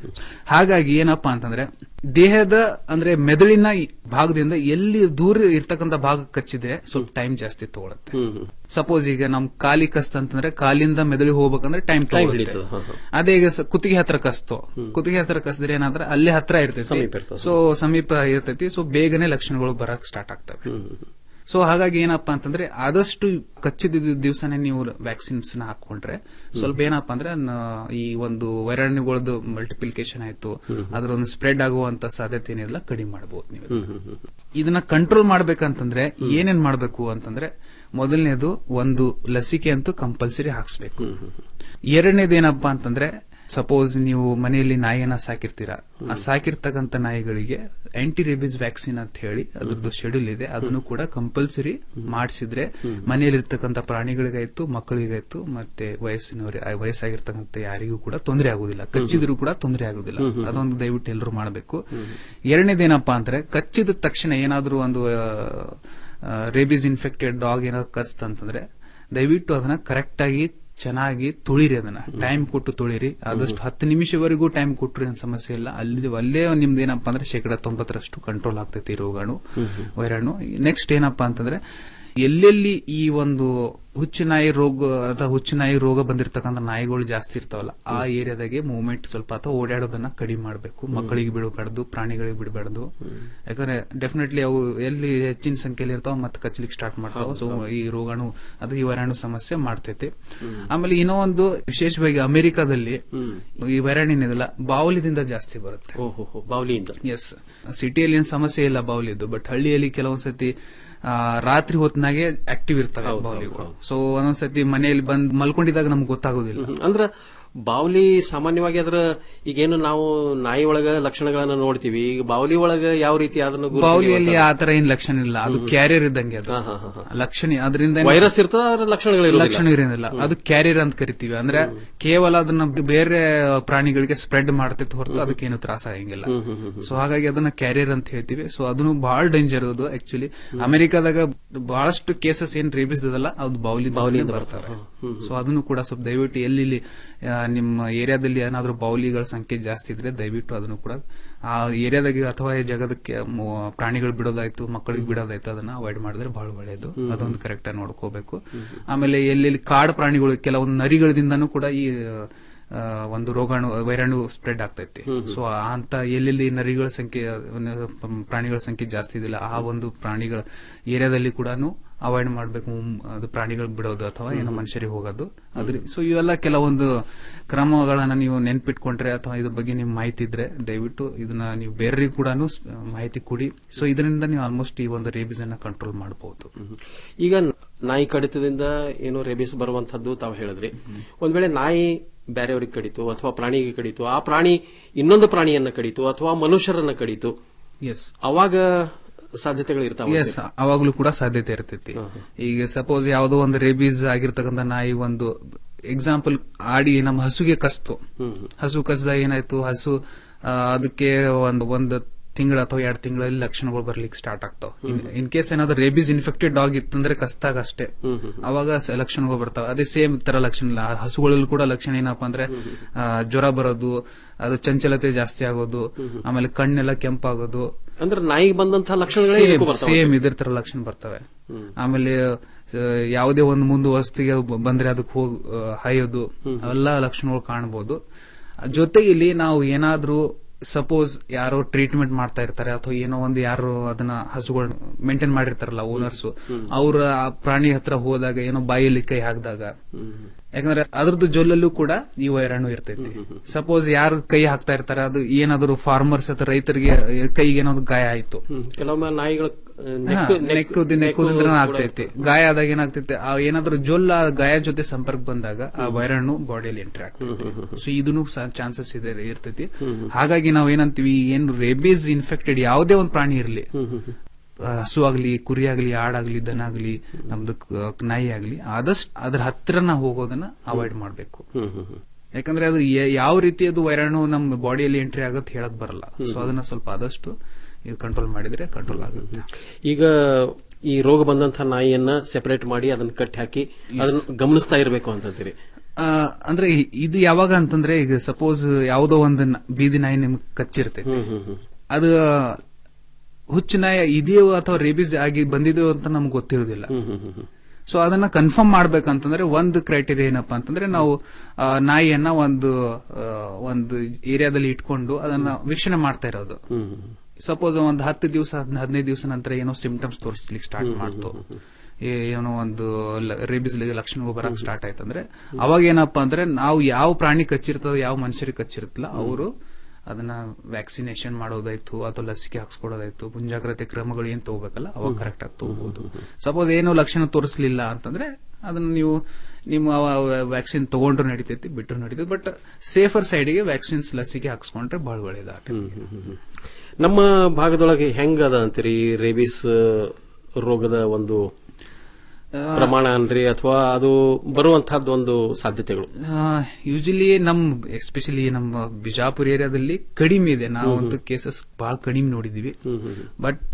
ಹಾಗಾಗಿ ಏನಪ್ಪಾ ಅಂತಂದ್ರೆ ದೇಹದ ಅಂದ್ರೆ ಮೆದುಳಿನ ಈ ಭಾಗದಿಂದ ಎಲ್ಲಿ ದೂರ ಇರ್ತಕ್ಕಂಥ ಭಾಗ ಕಚ್ಚಿದೆ ಸ್ವಲ್ಪ ಟೈಮ್ ಜಾಸ್ತಿ ತಗೊಳುತ್ತೆ ಸಪೋಸ್ ಈಗ ನಮ್ ಕಾಲಿ ಕಸ್ತ್ ಅಂತಂದ್ರೆ ಕಾಲಿಂದ ಮೆದುಳಿಗೆ ಹೋಗ್ಬೇಕಂದ್ರೆ ಟೈಮ್ Time ತಗೊಳುತ್ತೆ ಹಿಡಿತದೆ, ಹಾ, ಹಾ. ಅದೇ ಈಗ ಸ- ಕುತ್ತಿಗೆ ಹತ್ರ ಕಸ್ತು ಕುತ್ತಿಗೆ ಹತ್ರ ಕಸಿದ್ರೆ ಏನಾದ್ರೆ ಅಲ್ಲೇ ಹತ್ರ ಸಮೀಪ ಇರ್ತೈತಿ ಇರ್ತದೆ. ಸೊ ಸಮೀಪ ಇರ್ತೈತಿ ಸೊ ಬೇಗನೆ ಲಕ್ಷಣಗಳು ಬರಕ್ ಸ್ಟಾರ್ಟ್ ಆಗ್ತವೆ ಸೊ ಹಾಗಾಗಿ ಏನಪ್ಪಾ ಅಂತಂದ್ರೆ ಆದಷ್ಟು ಕಚ್ಚಿದ ದಿವಸನೇ ನೀವು ವ್ಯಾಕ್ಸಿನ್ಸ್ ನ ಹಾಕೊಂಡ್ರೆ ಸ್ವಲ್ಪ ಏನಪ್ಪಾ ಅಂದ್ರೆ ನ- ಈ ಒಂದು ವೈರಾಣುಗಳದ್ದು ಮಲ್ಟಿಪ್ಲಿಕೇಶನ್ ಆಯ್ತು ಅದ್ರ ಒಂದು ಸ್ಪ್ರೆಡ್ ಆಗುವಂತ ಸಾಧ್ಯತೆ ಏನಿಲ್ಲ ಕಡಿಮೆ ಮಾಡಬಹುದು ನೀವು ಇದನ್ನ ಕಂಟ್ರೋಲ್ ಮಾಡ್ಬೇಕಂತಂದ್ರೆ ಏನೇನ್ ಮಾಡ್ಬೇಕು ಅಂತಂದ್ರೆ ಮೊದಲನೇದು ಒಂದು ಲಸಿಕೆ ಅಂತೂ ಕಂಪಲ್ಸರಿ ಹಾಕ್ಸ್ಬೇಕು ಎರಡನೇದೇನಪ್ಪಾ ಅಂತಂದ್ರೆ ಸಪೋಸ್ ನೀವು ಮನೆಯಲ್ಲಿ ನಾಯಿಯನ್ನ ಸಾಕಿರ್ತೀರಾ ಆ ಸಾಕಿರ್ತಕ್ಕಂಥ ನಾಯಿಗಳಿಗೆ ಆಂಟಿ ರೇಬಿಸ್ ವ್ಯಾಕ್ಸಿನ್ ಅಂತ ಹೇಳಿ ಅದ್ರದ್ದು ಶೆಡ್ಯೂಲ್ ಇದೆ ಅದನ್ನು ಕೂಡ ಕಂಪಲ್ಸರಿ ಮಾಡಿಸಿದ್ರೆ ಮನೆಯಲ್ಲಿರ್ತಕ್ಕಂಥ ಪ್ರಾಣಿಗಳಿಗಾಯ್ತು ಮಕ್ಕಳಿಗಾಯ್ತು ಮತ್ತೆ ವಯಸ್ಸಿನವರ ವಯಸ್ಸಾಗಿರ್ತಕ್ಕಂಥ ಯಾರಿಗೂ ಕೂಡ ತೊಂದರೆ ಆಗುದಿಲ್ಲ ಕಚ್ಚಿದ್ರು ಕೂಡ ತೊಂದರೆ ಆಗುದಿಲ್ಲ ಅದೊಂದು ದಯವಿಟ್ಟು ಎಲ್ಲರೂ ಮಾಡಬೇಕು ಎರಡನೇದೇನಪ್ಪಾ ಅಂದ್ರೆ ಕಚ್ಚಿದ ತಕ್ಷಣ ಏನಾದ್ರೂ ಒಂದು ರೇಬಿಸ್ ಇನ್ಫೆಕ್ಟೆಡ್ ಡಾಗ್ ಏನಾದ್ರು ಕಚ್ತಂತಂದ್ರೆ ದಯವಿಟ್ಟು ಅದನ್ನ ಕರೆಕ್ಟ್ ಆಗಿ ಚೆನ್ನಾಗಿ ತುಳಿರಿ ಅದನ್ನ ಟೈಮ್ ಕೊಟ್ಟು ತುಳಿರಿ ಆದಷ್ಟು ಹತ್ತು ನಿಮಿಷವರೆಗೂ ಟೈಮ್ ಕೊಟ್ರಿ ಅಂತ ಸಮಸ್ಯೆ ಇಲ್ಲ ಅಲ್ಲಿ ಅಲ್ಲೇ ನಿಮ್ದು ಏನಪ್ಪಾ ಅಂದ್ರೆ ಶೇಕಡ ತೊಂಬತ್ತರಷ್ಟು ಕಂಟ್ರೋಲ್ ಆಗ್ತೈತಿ ಈ ರೋಗಾಣು ವೈರಾಣು ನೆಕ್ಸ್ಟ್ ಏನಪ್ಪಾ ಅಂತಂದ್ರೆ ಎಲ್ಲೆಲ್ಲಿ ಈ ಒಂದು ಹುಚ್ಚು ನಾಯಿ ರೋಗ ಅಥವಾ ಹುಚ್ಚು ನಾಯಿ ರೋಗ ಬಂದಿರತಕ್ಕಂಥ ನಾಯಿಗಳು ಜಾಸ್ತಿ ಇರ್ತಾವಲ್ಲ ಆ ಏರಿಯಾದಾಗೆ ಮೂವ್ಮೆಂಟ್ ಸ್ವಲ್ಪ ಅಥವಾ ಓಡಾಡೋದನ್ನ ಕಡಿಮೆ ಮಾಡಬೇಕು ಮಕ್ಕಳಿಗೆ ಬಿಡಬಾರ್ದು ಪ್ರಾಣಿಗಳಿಗೆ ಬಿಡಬಾರ್ದು ಯಾಕಂದ್ರೆ ಡೆಫಿನೆಟ್ಲಿ ಅವು ಎಲ್ಲಿ ಹೆಚ್ಚಿನ ಸಂಖ್ಯೆಯಲ್ಲಿ ಇರ್ತಾವ ಮತ್ತೆ ಕಚ್ಚಲಿಕ್ಕೆ ಸ್ಟಾರ್ಟ್ ಮಾಡ್ತಾವ ಸೊ ಈ ರೋಗಾಣು ಅದು ಈ ವೈರಾಣು ಸಮಸ್ಯೆ ಮಾಡ್ತೈತಿ ಆಮೇಲೆ ಇನ್ನೂ ಒಂದು ವಿಶೇಷವಾಗಿ ಅಮೆರಿಕಾದಲ್ಲಿ ಈ ವೈರಾಣು ಏನಿದೆಲ್ಲ ಬಾವಲಿದಿಂದ ಜಾಸ್ತಿ ಬರುತ್ತೆ ಬಾವಲಿಯಿಂದ ಎಸ್ ಸಿಟಿಯಲ್ಲಿ ಏನ್ ಸಮಸ್ಯೆ ಇಲ್ಲ ಬಾವಲಿದ್ದು ಬಟ್ ಹಳ್ಳಿಯಲ್ಲಿ ಕೆಲವೊಂದ್ಸತಿ ಆ, ರಾತ್ರಿ ಹೊತ್ನಾಗೆ ಆಕ್ಟಿವ್ ಇರ್ತವೆ ಬಾವಲಿಗಳು ಸೊ ಒಂದೊಂದ್ಸತಿ ಮನೆಯಲ್ಲಿ ಬಂದ್ ಮಲ್ಕೊಂಡಿದ್ದಾಗ ನಮ್ಗೆ ಗೊತ್ತಾಗೋದಿಲ್ಲ ಅಂದ್ರ ಬಾವಲಿ ಸಾಮಾನ್ಯವಾಗಿ ಅದ್ರ ಈಗೇನು ನಾವು ನಾಯಿ ಒಳಗ ಲಕ್ಷಣಗಳನ್ನ ನೋಡ್ತೀವಿ ಈಗ ಬಾವಲಿ ಒಳಗ ಯಾವ ರೀತಿ ಅದನ್ನು ಗುರುತಿಸುವಂತ- ಬಾವಲಿಯಲ್ಲಿ ಆ ತರ ಏನ್ ಲಕ್ಷಣ ಇಲ್ಲ ಅದು ಕ್ಯಾರಿಯರ್ ಇದ್ದಂಗೆ ಅದು ಲಕ್ಷಣ ಅದರಿಂದ ವೈರಸ್ ಇರ್ತದ ಅದ್ರ ಲಕ್ಷಣಗಳು ಲಕ್ಷಣ ಇರೋದಿಲ್ಲ ಅದು ಕ್ಯಾರಿಯರ್ ಅಂತ ಕರಿತೀವಿ ಅಂದ್ರೆ ಕೇವಲ ಅದನ್ನ ಬೇರೆ ಪ್ರಾಣಿಗಳಿಗೆ ಸ್ಪ್ರೆಡ್ ಮಾಡ್ತೈತೆ ಹೊರತು ಅದಕ್ಕೇನು ತ್ರಾಸ ಆಗಂಗಿಲ್ಲ ಸೊ ಹಾಗಾಗಿ ಅದನ್ನ ಕ್ಯಾರಿಯರ್ ಅಂತ ಹೇಳ್ತೀವಿ ಸೊ ಅದನ್ನು ಬಹಳ ಡೇಂಜರ್ ಅದು ಆಕ್ಚುಲಿ ಅಮೆರಿಕಾದಾಗ ಬಹಳಷ್ಟು ಕೇಸಸ್ ಏನ್ ರೇಬಿಸ್ ಅದಲ್ಲ ಅದು ಬಾವಲಿ ಬಾವಲಿಯಿಂದ ಬರ್ತಾರೆ ಸೊ ಅದನ್ನು ಕೂಡ ಸ್ವಲ್ಪ ದಯವಿಟ್ಟು ಎಲ್ಲಿ ಆ, ನಿಮ್ಮ ಏರಿಯಾದಲ್ಲಿ ಏನಾದ್ರೂ ಬಾವಲಿಗಳ ಸಂಖ್ಯೆ ಜಾಸ್ತಿ ಇದ್ರೆ ದಯವಿಟ್ಟು ಅದನ್ನು ಕೂಡ ಆ ಏರಿಯಾದಾಗ ಅಥವಾ ಈ ಜಾಗದಕ್ಕೆ ಮು- ಪ್ರಾಣಿಗಳು ಬಿಡೋದಾಯ್ತು ಮಕ್ಕಳಿಗೆ ಬಿಡೋದಾಯ್ತು ಅದನ್ನ ಅವಾಯ್ಡ್ ಮಾಡಿದ್ರೆ ಬಹಳ ಒಳ್ಳೆಯದು ಅದೊಂದು ಕರೆಕ್ಟ್ ಆಗಿ ನೋಡ್ಕೋಬೇಕು ಆಮೇಲೆ ಎಲ್ಲೆಲ್ಲಿ ಕಾಡು ಪ್ರಾಣಿಗಳು ಕೆಲವೊಂದು ನರಿಗಳಿಂದನೂ ಕೂಡ ಈ ಆ, ಒಂದು ರೋಗಾಣು ವೈರಾಣು ಸ್ಪ್ರೆಡ್ ಆಗ್ತೈತಿ ಸೊ ಅಂತ ಎಲ್ಲೆಲ್ಲಿ ನರಿಗಳ ಸಂಖ್ಯೆ ಅಹ್, ಪ್ರಾಣಿಗಳ ಸಂಖ್ಯೆ ಜಾಸ್ತಿ ಇದಿಲ್ಲ ಆ ಒಂದು ಪ್ರಾಣಿಗಳ ಏರಿಯಾದಲ್ಲಿ ಕೂಡ ಅವಾಯ್ಡ್ ಮಾಡಬೇಕು ಅದು ಪ್ರಾಣಿಗಳಿಗೆ ಬಿಡೋದು ಅಥವಾ ಏನೋ ಮನುಷ್ಯರಿಗೆ ಹೋಗೋದು ಅದ್ರ ಸೊ ಇವೆಲ್ಲ ಕೆಲವೊಂದು ಕ್ರಮಗಳನ್ನ ನೀವು ನೆನ್ಪಿಟ್ಕೊಂಡ್ರೆ ಅಥವಾ ಇದ್ರ ಬಗ್ಗೆ ನಿಮ್ಗೆ ಮಾಹಿತಿ ಇದ್ರೆ ದಯವಿಟ್ಟು ಇದನ್ನ ನೀವು ಬೇರೆಯವ್ರಿಗೆ ಕೂಡ ಮಾಹಿತಿ ಕೊಡಿ ಸೊ ಇದರಿಂದ ನೀವು ಆಲ್ಮೋಸ್ಟ್ ಈ ಒಂದು ರೇಬಿಸ್ ಅನ್ನ ಕಂಟ್ರೋಲ್ ಮಾಡಬಹುದು ಈಗ ನಾಯಿ ಕಡಿತದಿಂದ ಏನು ರೇಬಿಸ್ ಬರುವಂತದ್ದು ತಾವು ಹೇಳಿದ್ರಿ ಒಂದ್ ವೇಳೆ ನಾಯಿ ಬೇರೆಯವ್ರಿಗೆ ಕಡಿತು ಅಥವಾ ಪ್ರಾಣಿಗೆ ಕಡಿತು ಆ ಪ್ರಾಣಿ ಇನ್ನೊಂದು ಪ್ರಾಣಿಯನ್ನ ಕಡಿತು ಅಥವಾ ಮನುಷ್ಯರನ್ನ ಕಡಿತು ಎಸ್ ಅವಾಗ ಸಾಧ್ಯತೆಗಳು ಇರ್ತಾವ ಎಸ್ ಅವಾಗ್ಲೂ ಕೂಡ ಸಾಧ್ಯತೆ ಇರ್ತೈತಿ ಈಗ ಸಪೋಸ್ ಯಾವುದೋ ಒಂದು ರೇಬೀಸ್ ಆಗಿರ್ತಕ್ಕಂಥ ನಾಯಿ ಒಂದು ಎಕ್ಸಾಂಪಲ್ ಆಡಿ ನಮ್ಮ ಹಸುಗೆ ಕಸ್ತು ಹಸು ಕಸ್ದಾಗ ಏನಾಯ್ತು ಹಸು ಆ, ಅದಕ್ಕೆ ಒಂದು ಒಂದು ತಿಂಗಳ ಅಥವಾ ಎರಡು ತಿಂಗಳಲ್ಲಿ ಲಕ್ಷಣಗಳು ಬರ್ಲಿಕ್ಕೆ ಸ್ಟಾರ್ಟ್ ಆಗ್ತಾವ ಇನ್ ಕೇಸ್ ಏನಾದ್ರು ರೇಬಿಸ್ ಇನ್ಫೆಕ್ಟೆಡ್ ಡಾಗ್ ಇತ್ತಂದ್ರೆ ಕಸ್ತಾಗ ಅಷ್ಟೇ ಅವಾಗ ಸ- ಲಕ್ಷಣಗಳು ಬರ್ತಾವ ಅದೇ ಸೇಮ್ ತರ ಲಕ್ಷಣ ಇಲ್ಲ ಆ ಹಸುಗಳಲ್ಲಿ ಕೂಡ ಲಕ್ಷಣ ಏನಪ್ಪಾ ಅಂದ್ರೆ ಆ, ಜ್ವರ ಬರೋದು ಅದು ಚಂಚಲತೆ ಜಾಸ್ತಿ ಆಗೋದು ಆಮೇಲೆ ಕಣ್ಣೆಲ್ಲ ಕೆಂಪಾಗೋದು ಅಂದ್ರೆ ನಾಯಿಗೆ ಬಂದಂತಹ ಲಕ್ಷಣಗಳೇ ಇದಕ್ಕೂ ಬರ್ತಾವೆ ಸೇಮ್ ಇದ್ರ ತರ ಲಕ್ಷಣ ಬರ್ತವೆ ಆಮೇಲೆ ಆ, ಯಾವುದೇ ಒಂದು ಮುಂದೆ ವಸ್ತಿಗೆ ಅದು ಬ- ಬಂದ್ರೆ ಅದಕ್ಕೆ ಹೋಗಿ ಹಾಯೋದು ಅವೆಲ್ಲ ಲಕ್ಷಣಗಳು ಕಾಣಬಹುದು ಜೊತೆಗೆ ಇಲ್ಲಿ ನಾವು ಏನಾದ್ರೂ ಸಪೋಸ್ ಯಾರೋ ಟ್ರೀಟ್ಮೆಂಟ್ ಮಾಡ್ತಾ ಇರ್ತಾರೆ ಅಥವಾ ಏನೋ ಒಂದು ಯಾರು ಅದನ್ನ ಹಸುಗಳು ಮೇಂಟೈನ್ ಮಾಡಿರ್ತಾರಲ್ಲ ಓನರ್ಸ್ ಅವ್ರ ಆ ಪ್ರಾಣಿ ಹತ್ರ ಹೋದಾಗ ಏನೋ ಬಾಯಲ್ಲಿ ಕೈ ಹಾಕಿದಾಗ ಯಾಕಂದ್ರೆ ಅದ್ರದ್ದು ಜೊಲ್ಲಲ್ಲೂ ಕೂಡ ಈ ವೈರಾಣು ಇರ್ತೈತಿ ಸಪೋಸ್ ಯಾರು ಕೈ ಹಾಕ್ತಾ ಇರ್ತಾರೆ ಅದು ಏನಾದ್ರು ಫಾರ್ಮರ್ಸ್ ಅಥವಾ ರೈತರಿಗೆ ಕೈಗೆ ಏನಾದ್ರು ಗಾಯ ಆಯ್ತು ಕೆಲವೊಮ್ಮೆ ನಾಯಿಗಳು ಆ, ಹಾ, ನೆಕ್ಕು- ನೆಕ್ಕುದಿ ನೆಕ್ಕುದ್ರಿಂದ ಆಗ್ತೈತಿ ಗಾಯ ಆದಾಗ ಏನಾಗ್ತೈತಿ ಆ ಏನಾದ್ರೂ ಜೊಲ್ಲ ಆ ಗಾಯ ಜೊತೆ ಸಂಪರ್ಕ ಬಂದಾಗ ಆ ವೈರಾಣು ಬಾಡಿಯಲ್ಲಿ ಎಂಟ್ರಿ ಆಗ್ತೈತಿ ಸೊ ಇದನ್ನು ಚಾನ್ಸಸ್ ಇದೆ ಇರ್ತೈತಿ ಹಾಗಾಗಿ ನಾವ್ ಏನಂತೀವಿ ಏನು ರೇಬೀಸ್ ಇನ್ಫೆಕ್ಟೆಡ್ ಯಾವುದೇ ಒಂದು ಪ್ರಾಣಿ ಇರಲಿ ಹಸು ಆಗ್ಲಿ ಕುರಿ ಆಗ್ಲಿ ಆಡಾಗ್ಲಿ ದನ ಆಗ್ಲಿ ನಮ್ದು ಕ- ನಾಯಿ ಆಗ್ಲಿ ಆದಷ್ಟು ಅದ್ರ ಹತ್ರ ನಾವು ಹೋಗೋದನ್ನ ಅವಾಯ್ಡ್ ಮಾಡಬೇಕು ಯಾಕಂದ್ರೆ ಅದು ಯ- ಯಾವ ರೀತಿ ಅದು ವೈರಾಣು ನಮ್ಮ ಬಾಡಿಯಲ್ಲಿ ಎಂಟ್ರಿ ಆಗುತ್ತೆ ಹೇಳಕ್ ಬರಲ್ಲ ಸೊ ಅದನ್ನ ಸ್ವಲ್ಪ ಆದಷ್ಟು ಇದು ಕಂಟ್ರೋಲ್ ಮಾಡಿದ್ರೆ ಕಂಟ್ರೋಲ್ ಆಗುತ್ತೆ ಈಗ ಈ ರೋಗ ಬಂದಂತಹ ನಾಯಿಯನ್ನ ಸೆಪರೇಟ್ ಮಾಡಿ ಅದನ್ನ ಕಟ್ಟಿ ಹಾಕಿ ಅದನ್ನ ಗಮನಿಸ್ತಾ ಇರಬೇಕು ಅಂತಂತೀರಿ ಆ, ಅಂದ್ರೆ ಇದು ಯಾವಾಗ ಅಂತಂದ್ರೆ ಈಗ ಸಪೋಸ್ ಯಾವುದೋ ಒಂದು ನ- ಬೀದಿ ನಾಯಿ ನಿಮ್ಗೆ ಕಚ್ಚಿರ್ತೈತಿ ಅದು ಹುಚ್ಚು ನಾಯಿ ಇದೆಯೋ ಅಥವಾ ರೇಬಿಸ್ ಆಗಿ ಬಂದಿದೆಯೋ ಅಂತ ನಮ್ಗೆ ಗೊತ್ತಿರೋದಿಲ್ಲ ಸೊ ಅದನ್ನ ಕನ್ಫರ್ಮ್ ಮಾಡ್ಬೇಕಂತಂದ್ರೆ ಒಂದು ಕ್ರೈಟೀರಿಯಾ ಏನಪ್ಪಾ ಅಂತಂದ್ರೆ ನಾವು ಆ, ನಾಯಿಯನ್ನ ಒಂದು ಆ, ಒಂದು ಏರಿಯಾದಲ್ಲಿ ಇಟ್ಕೊಂಡು ಅದನ್ನ ವೀಕ್ಷಣೆ ಮಾಡ್ತಾ ಇರೋದು ಸಪೋಸ್ ಒಂದು ಹತ್ತು ದಿವಸ ಹದಿನೈದು ದಿವಸ ನಂತರ ಏನೋ ಸಿಂಪ್ಟಮ್ಸ್ ತೋರಿಸ್ಲಿಕ್ಕೆ ಸ್ಟಾರ್ಟ್ ಮಾಡ್ತು ಏ- ಏನೋ ಒಂದು ರೇಬಿಸ್ ಲಕ್ಷಣಗಳು ಬರಕ್ ಸ್ಟಾರ್ಟ್ ಆಯ್ತಂದ್ರೆ ಅವಾಗ ಏನಪ್ಪಾ ಅಂದ್ರೆ ನಾವು ಯಾವ ಪ್ರಾಣಿ ಕಚ್ಚಿರ್ತದೋ ಯಾವ ಮನುಷ್ಯರಿಗೆ ಕಚ್ಚಿರುತ್ತಲ್ಲ ಅವರು ಅದನ್ನ ವ್ಯಾಕ್ಸಿನೇಷನ್ ಮಾಡೋದಾಯ್ತು ಅಥವಾ ಲಸಿಕೆ ಹಾಕ್ಸ್ಕೊಡೋದಾಯ್ತು ಮುಂಜಾಗ್ರತೆ ಕ್ರಮಗಳು ಏನ್ ತಗೋಬೇಕಲ್ಲ ಅವಾಗ ಕರೆಕ್ಟ್ ಆಗಿ ತಗೋಬಹುದು ಸಪೋಸ್ ಏನೋ ಲಕ್ಷಣ ತೋರಿಸ್ಲಿಲ್ಲ ಅಂತಂದ್ರೆ ಅದನ್ನ ನೀವು ನಿಮ್ಮ ವ್ಯಾಕ್ಸಿನ್ ತಗೊಂಡ್ರು ನಡೀತೈತಿ ಬಿಟ್ಟರು ನಡೀತೈತಿ ಬಟ್ ಸೇಫರ್ ಸೈಡ್ಗೆ ವ್ಯಾಕ್ಸಿನ್ಸ್ ಲಸಿಕೆ ಹಾಕ್ಸ್ಕೊಂಡ್ರೆ ಬಹಳ ಒಳ್ಳೇದಾಗ್ತದೆ ನಮ್ಮ ಭಾಗದೊಳಗೆ ಹೆಂಗ ಅದ ಅಂತೀರಿ ರೇಬಿಸ್ ರೋಗದ ಒಂದು ಪ್ರಮಾಣ ಅನ್ರಿ ಅಥವಾ ಅದು ಬರುವಂತಹದ್ದು ಒಂದು ಸಾಧ್ಯತೆಗಳು ಯೂಶಲಿ ನಮ್ ಎಸ್ಪೆಷಲಿ ನಮ್ಮ ಬಿಜಾಪುರ ಏರಿಯಾದಲ್ಲಿ ಕಡಿಮೆ ಇದೆ ನಾವಂತೂ ಕೇಸಸ್ ಬಹಳ ಕಡಿಮೆ ನೋಡಿದೀವಿ ಬಟ್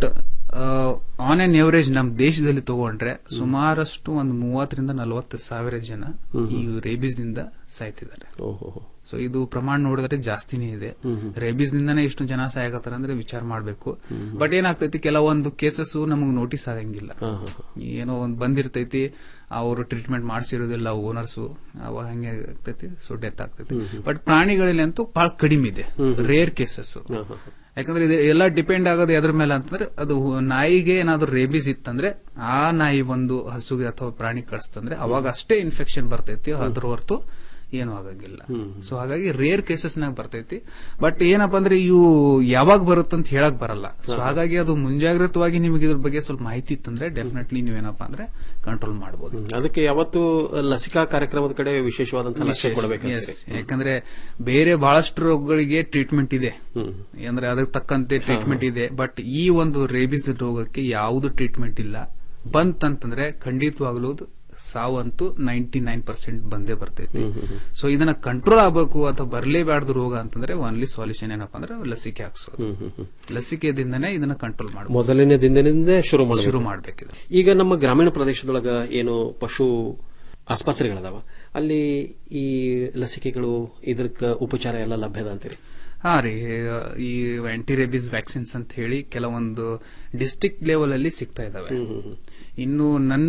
ಆನ್ ಆನ್ ಎವರೇಜ್ ನಮ್ ದೇಶದಲ್ಲಿ ತಗೊಂಡ್ರೆ ಸುಮಾರಷ್ಟು ಒಂದು ಮೂವತ್ತರಿಂದ ನಲವತ್ತು ಸಾವಿರ ಜನ ಈ ರೇಬಿಸ್ ದಿಂದ ಸಾಯ್ತಿದ್ದಾರೆ ಸೊ ಇದು ಪ್ರಮಾಣ ನೋಡಿದ್ರೆ ಜಾಸ್ತಿನೇ ಇದೆ ರೇಬಿಸ್ ದಿಂದನೇ ಇಷ್ಟು ಜನ ಸಾಯಕತ್ತಾರ ಅಂದ್ರೆ ವಿಚಾರ ಮಾಡ್ಬೇಕು ಬಟ್ ಏನಾಗ್ತೈತಿ ಕೆಲವೊಂದು ಕೇಸಸ್ ನಮಗ್ ನೋಟಿಸ್ ಆಗಂಗಿಲ್ಲ ಏನೋ ಒಂದ್ ಬಂದಿರ್ತೈತಿ ಅವರು ಟ್ರೀಟ್ಮೆಂಟ್ ಮಾಡಿಸಿರೋದಿಲ್ಲ ಓನರ್ಸು ಅವಾಗ ಹಂಗೆ ಆಗ್ತೈತಿ ಸೊ ಡೆತ್ ಆಗ್ತೈತಿ ಬಟ್ ಪ್ರಾಣಿಗಳಲ್ಲಿ ಅಂತೂ ಬಹಳ ಕಡಿಮೆ ಇದೆ ರೇರ್ ಕೇಸಸ್ ಯಾಕಂದ್ರೆ ಇದು ಎಲ್ಲ ಡಿಪೆಂಡ್ ಆಗೋದು ಎದ್ರ ಮೇಲೆ ಅಂತಂದ್ರೆ ಅದು ನಾಯಿಗೆ ಏನಾದ್ರು ರೇಬಿಸ್ ಇತ್ತಂದ್ರೆ ಆ ನಾಯಿ ಒಂದು ಹಸುಗೆ ಅಥವಾ ಪ್ರಾಣಿ ಕಳಿಸ್ತಂದ್ರೆ ಅವಾಗ ಅಷ್ಟೇ ಇನ್ಫೆಕ್ಷನ್ ಬರ್ತೈತಿ ಅದ್ರ ಹೊರತು ಏನು ಆಗಂಗಿಲ್ಲ ಸೊ ಹಾಗಾಗಿ ರೇರ್ ಕೇಸಸ್ ನಾಗ ಬರ್ತೈತಿ ಬಟ್ ಏನಪ್ಪಾ ಅಂದ್ರೆ ಇವು ಯಾವಾಗ ಬರುತ್ತಂತ ಹೇಳಕ್ ಬರಲ್ಲ ಸೊ ಹಾಗಾಗಿ ಅದು ಮುಂಜಾಗ್ರತವಾಗಿ ನಿಮಗೆ ಇದ್ರ ಬಗ್ಗೆ ಸ್ವಲ್ಪ ಮಾಹಿತಿ ಇತ್ತಂದ್ರೆ ಡೆಫಿನೆಟ್ಲಿ ನೀವೇನಪ್ಪಾ ಅಂದ್ರೆ ಕಂಟ್ರೋಲ್ ಮಾಡಬಹುದು ಅದಕ್ಕೆ ಯಾವತ್ತು ಲಸಿಕಾ ಕಾರ್ಯಕ್ರಮದ ಕಡೆ ವಿಶೇಷವಾದಂತಹ ಲಕ್ಷ್ಯ ಕೊಡಬೇಕಂತ Yes, ಯಾಕಂದ್ರೆ ಬೇರೆ ಬಹಳಷ್ಟು ರೋಗಗಳಿಗೆ ಟ್ರೀಟ್ಮೆಂಟ್ ಇದೆ ಅಂದ್ರೆ ಅದಕ್ಕೆ ತಕ್ಕಂತೆ ಟ್ರೀಟ್ಮೆಂಟ್ ಇದೆ ಬಟ್ ಈ ಒಂದು ರೇಬಿಸ್ ರೋಗಕ್ಕೆ ಯಾವುದು ಟ್ರೀಟ್ಮೆಂಟ್ ಇಲ್ಲ ಬಂತಂತಂದ್ರೆ ಖಂಡಿತವಾಗ್ಲೂ ಅದು ಸಾವಂತೂ ನೈಂಟಿ ನೈನ್ ಪರ್ಸೆಂಟ್ ಬಂದೇ ಬರ್ತೈತಿ ಸೊ ಇದನ್ನ ಕಂಟ್ರೋಲ್ ಆಗಬೇಕು ಅಥವಾ ಬರಲೇಬಾರ್ದು ರೋಗ ಅಂತಂದ್ರೆ ಓನ್ಲಿ ಸೊಲ್ಯೂಷನ್ ಏನಪ್ಪಾ ಅಂದ್ರೆ ಲಸಿಕೆ ಹಾಕ್ಸೋದು ಲಸಿಕೆದಿಂದನೇ ಇದನ್ನ ಕಂಟ್ರೋಲ್ ಮಾಡಬಹುದು ಮೊದಲನೇ ದಿನದಿಂದ ಶುರು ಮಾಡಬೇಕು ಶುರು ಮಾಡ್ಬೇಕಿದೆ ಈಗ ನಮ್ಮ ಗ್ರಾಮೀಣ ಪ್ರದೇಶದೊಳಗ ಏನು ಪಶು ಆಸ್ಪತ್ರೆಗಳದಾವ ಅಲ್ಲಿ ಈ ಲಸಿಕೆಗಳು ಇದಕ್ಕ ಉಪಚಾರ ಎಲ್ಲ ಲಭ್ಯದ ಅಂತೀರಿ ಹಾ ರೀ ಈ ಆಂಟಿ ರೇಬಿಸ್ ವ್ಯಾಕ್ಸಿನ್ಸ್ ಅಂತ ಹೇಳಿ ಕೆಲವೊಂದು ಡಿಸ್ಟಿಕ್ ಲೆವೆಲ್ ಅಲ್ಲಿ ಸಿಗ್ತಾ ಇದಾವೆ ಇನ್ನು ನನ್ನ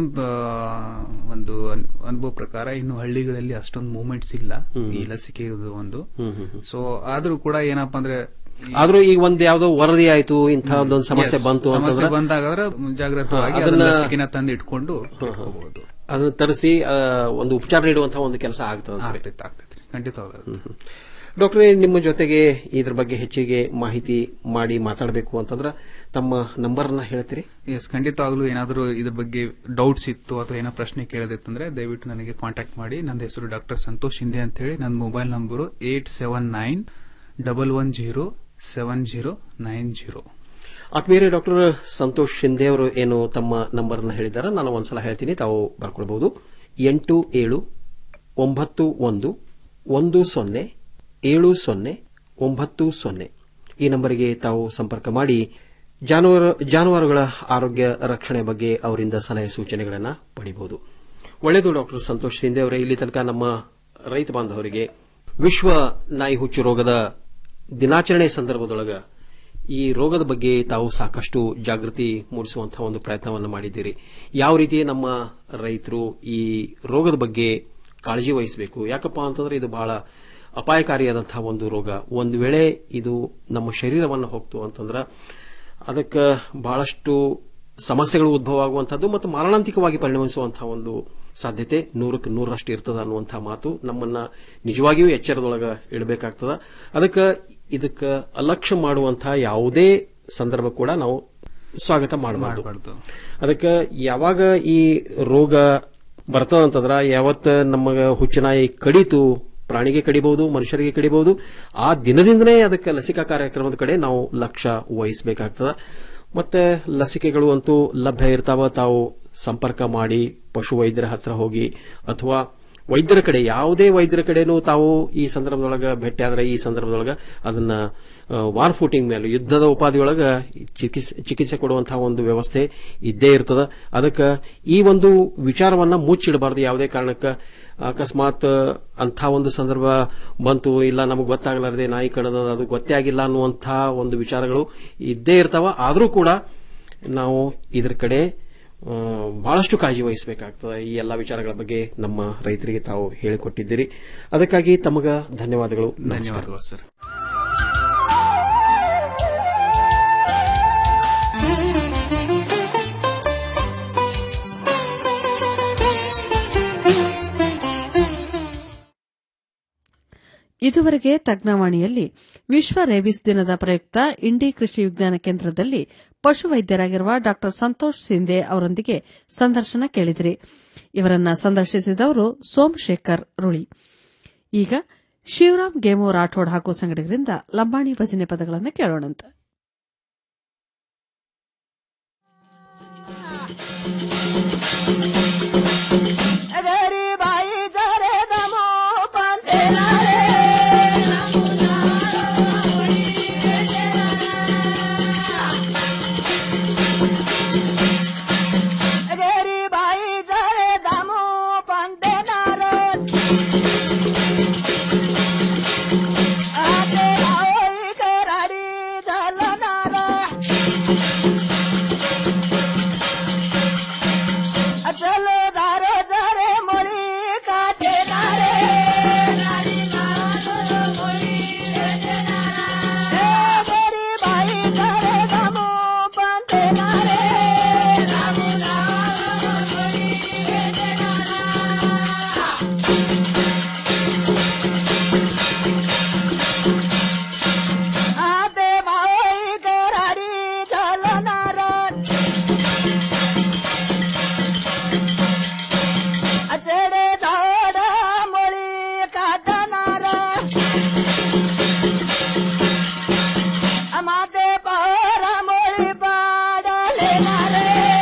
ಒಂದು ಅನ್- ಅನುಭವ ಪ್ರಕಾರ ಇನ್ನು ಹಳ್ಳಿಗಳಲ್ಲಿ ಅಷ್ಟೊಂದು ಮೂವ್ಮೆಂಟ್ಸ್ ಇಲ್ಲ ಈ ಲಸಿಕೆ ಒಂದು ಸೊ ಆದ್ರೂ ಕೂಡ ಏನಪ್ಪಾ ಅಂದ್ರೆ ಈ- ಆದ್ರೂ ಈಗ ಒಂದ್ ಯಾವ್ದೋ ವರದಿ ಆಯ್ತು ಇಂತಹದ್ದೊಂದು ಸಮಸ್ಯೆ Yes, ಬಂತು ಸಮಸ್ಯೆ ಅಂತಂದ್ರೆ ಬಂದಾಗಾದ್ರೆ ಮುಂಜಾಗ್ರತವಾಗಿ ಹಾ, ಅದನ್ನ ಅದನ್ನ- ಲಸಿಕೆನ ತಂದು ಇಟ್ಕೊಂಡು ಇಟ್ಕೋಬಹುದು ಅದನ್ನ ತರಿಸಿ ಆ, ಒಂದು ಉಪಚಾರ ನೀಡುವಂತಹ ಒಂದು ಕೆಲಸ ಆಗ್ತದೆ ಆಗ್ತೈತೆ ಆಗ್ತೈತೆ ಖಂಡಿತವಾಗುತ್ತೆ ಡಾಕ್ಟ್ರೇ ನಿಮ್ಮ ಜೊತೆಗೆ ಇದ್ರ ಬಗ್ಗೆ ಹೆಚ್ಚಿಗೆ ಮಾಹಿತಿ ಮಾಡಿ ಮಾತಾಡಬೇಕು ಅಂತಂದ್ರೆ ತಮ್ಮ ನಂಬರ್ನ ಹೇಳ್ತೀರಿ ಎಸ್ ಖಂಡಿತವಾಗ್ಲೂ ಏನಾದರೂ ಇದ್ರ ಬಗ್ಗೆ ಡೌಟ್ಸ್ ಇತ್ತು ಅಥವಾ ಏನೋ ಪ್ರಶ್ನೆ ಕೇಳೋದಿತ್ತಂದ್ರೆ ದಯವಿಟ್ಟು ನನಗೆ ಕಾಂಟ್ಯಾಕ್ಟ್ ಮಾಡಿ ನನ್ನ ಹೆಸರು ಡಾಕ್ಟರ್ ಸಂತೋಷ್ ಶಿಂದೆ ಅಂತ ಹೇಳಿ ನನ್ನ mobile number eight seven nine double one zero seven zero nine zero ಆತ್ಮೀಯರೇ ಡಾಕ್ಟರ್ ಸಂತೋಷ್ ಶಿಂದೆ ಅವರು ಏನು ತಮ್ಮ ನಂಬರ್ನ ಹೇಳಿದ್ದಾರೆ ನಾನು ಒಂದ್ಸಲ ಹೇಳ್ತೀನಿ ತಾವು ಬರ್ಕೊಳ್ಬಹುದು ಎಂಟು ಏಳು ಒಂಬತ್ತು ಒಂದು ಒಂದು ಸೊನ್ನೆ ಏಳು ಸೊನ್ನೆ ಒಂಬತ್ತು ಸೊನ್ನೆ ಈ ನಂಬರಿಗೆ ತಾವು ಸಂಪರ್ಕ ಮಾಡಿ ಜಾನುವಾರು ಜಾನುವಾರುಗಳ ಆರೋಗ್ಯ ರಕ್ಷಣೆ ಬಗ್ಗೆ ಅವರಿಂದ ಸಲಹೆ ಸೂಚನೆಗಳನ್ನು ಪಡಿಬಹುದು ಒಳ್ಳೆಯದು ಡಾಕ್ಟರ್ ಸಂತೋಷ್ ಸಿಂಧೆ ಅವರೇ ಇಲ್ಲಿ ತನಕ ನಮ್ಮ ರೈತ ಬಾಂಧವರಿಗೆ ವಿಶ್ವ ನಾಯಿ ಹುಚ್ಚು ರೋಗದ ದಿನಾಚರಣೆ ಸಂದರ್ಭದೊಳಗ ಈ ರೋಗದ ಬಗ್ಗೆ ತಾವು ಸಾಕಷ್ಟು ಜಾಗೃತಿ ಮೂಡಿಸುವಂತಹ ಒಂದು ಪ್ರಯತ್ನವನ್ನು ಮಾಡಿದ್ದೀರಿ ಯಾವ ರೀತಿ ನಮ್ಮ ರೈತರು ಈ ರೋಗದ ಬಗ್ಗೆ ಕಾಳಜಿ ವಹಿಸಬೇಕು ಯಾಕಪ್ಪ ಅಂತಂದ್ರೆ ಇದು ಬಹಳ ಅಪಾಯಕಾರಿಯಾದಂತಹ ಒಂದು ರೋಗ ಒಂದು ವೇಳೆ ಇದು ನಮ್ಮ ಶರೀರವನ್ನು ಹೋಗ್ತು ಅಂತಂದ್ರೆ ಅದಕ್ಕೆ ಬಹಳಷ್ಟು ಸಮಸ್ಯೆಗಳು ಉದ್ಭವ ಆಗುವಂತಹದ್ದು ಮತ್ತು ಮಾರಣಾಂತಿಕವಾಗಿ ಪರಿಣಮಿಸುವಂತಹ ಒಂದು ಸಾಧ್ಯತೆ ನೂರಕ್ಕೆ ನೂರರಷ್ಟು ಇರ್ತದ ಅನ್ನುವಂತಹ ಮಾತು ನಮ್ಮನ್ನ ನಿಜವಾಗಿಯೂ ಎಚ್ಚರದೊಳಗ ಇಡಬೇಕಾಗ್ತದ ಅದಕ್ಕೆ ಇದಕ್ಕೆ ಅಲಕ್ಷ್ಯ ಮಾಡುವಂತಹ ಯಾವುದೇ ಸಂದರ್ಭ ಕೂಡ ನಾವು ಸ್ವಾಗತ ಮಾಡಬಾರ್ದು ಅದಕ್ಕೆ ಯಾವಾಗ ಈ ರೋಗ ಬರ್ತದ ಅಂತಂದ್ರ ಯಾವತ್ತ ನಮಗ ಹುಚ್ಚನಾಯಿ ಕಡಿತು ಪ್ರಾಣಿಗೆ ಕಡಿಬಹುದು ಮನುಷ್ಯರಿಗೆ ಕಡಿಬಹುದು ಆ ದಿನದಿಂದನೇ ಅದಕ್ಕೆ ಲಸಿಕಾ ಕಾರ್ಯಕ್ರಮದ ಕಡೆ ನಾವು ಲಕ್ಷ್ಯ ವಹಿಸಬೇಕಾಗ್ತದ ಮತ್ತೆ ಲಸಿಕೆಗಳು ಅಂತೂ ಲಭ್ಯ ಇರ್ತಾವ ತಾವು ಸಂಪರ್ಕ ಮಾಡಿ ಪಶು ವೈದ್ಯರ ಹತ್ರ ಹೋಗಿ ಅಥವಾ ವೈದ್ಯರ ಕಡೆ ಯಾವುದೇ ವೈದ್ಯರ ಕಡೆನೂ ತಾವು ಈ ಸಂದರ್ಭದೊಳಗ ಭೇಟಿ ಆದ್ರೆ ಈ ಸಂದರ್ಭದೊಳಗ ಅದನ್ನ ವಾರ್ ಫೂಟಿಂಗ್ ಮೇಲೆ ಯುದ್ಧದ ಉಪಾಧಿಯೊಳಗ ಚಿಕಿತ್ಸೆ ಚಿಕಿತ್ಸೆ ಕೊಡುವಂತಹ ಒಂದು ವ್ಯವಸ್ಥೆ ಇದ್ದೇ ಇರ್ತದ ಅದಕ್ಕೆ ಈ ಒಂದು ವಿಚಾರವನ್ನ ಮುಚ್ಚಿಡಬಾರದು ಯಾವುದೇ ಕಾರಣಕ್ಕೆ ಅಕಸ್ಮಾತ್ ಅಂಥ ಒಂದು ಸಂದರ್ಭ ಬಂತು ಇಲ್ಲ ನಮಗೆ ಗೊತ್ತಾಗಲಾರದೆ ನಾಯಿ ಕಡದ ಅದು ಗೊತ್ತೇ ಆಗಿಲ್ಲ ಅನ್ನುವಂಥ ಒಂದು ವಿಚಾರಗಳು ಇದ್ದೇ ಇರ್ತಾವ ಆದರೂ ಕೂಡ ನಾವು ಇದರ ಕಡೆ ಆ, ಬಹಳಷ್ಟು ಕಾಳಜಿ ವಹಿಸಬೇಕಾಗ್ತದೆ ಈ ಎಲ್ಲ ವಿಚಾರಗಳ ಬಗ್ಗೆ ನಮ್ಮ ರೈತರಿಗೆ ತಾವು ಹೇಳಿಕೊಟ್ಟಿದ್ದೀರಿ ಅದಕ್ಕಾಗಿ ತಮಗ ಧನ್ಯವಾದಗಳು ನಮಸ್ಕಾರ ಧನ್ಯವಾದಗಳು ಸರ್ ಇದುವರೆಗೆ ತಜ್ಞವಾಣಿಯಲ್ಲಿ ವಿಶ್ವ ರೇಬಿಸ್ ದಿನದ ಪ್ರಯುಕ್ತ ಇಂಡಿ ಕೃಷಿ ವಿಜ್ಞಾನ ಕೇಂದ್ರದಲ್ಲಿ ಪಶುವೈದ್ಯರಾಗಿರುವ ಡಾ ಸಂತೋಷ್ ಸಿಂಧೆ ಅವರೊಂದಿಗೆ ಸಂದರ್ಶನ ಕೇಳಿದಿರಿ ಇವರನ್ನ ಸಂದರ್ಶಿಸಿದವರು ಸೋಮಶೇಖರ್ ರುಳಿ ಈಗ ಶಿವರಾಮ್ ಗೇಮು ರಾಠೋಡ್ ಹಾಗೂ ಸಂಗಡಿಗರಿಂದ ಲಂಬಾಣಿ ಭಜನೆ ಪದಗಳನ್ನು ಕೇಳೋಣಂತ अगरी बाई जरे दमो पंते नारे अगरी बाई जरे दमो पंते नारे आते आओई कराडी जल नारे चलो दारो जरे मोळी काटे नारे ए गरी बाई जरे दमो पंते नारे आते भाई कराडी चलनार चढे झाड मुळी काटणार माते पहर मुळी पाडले नारे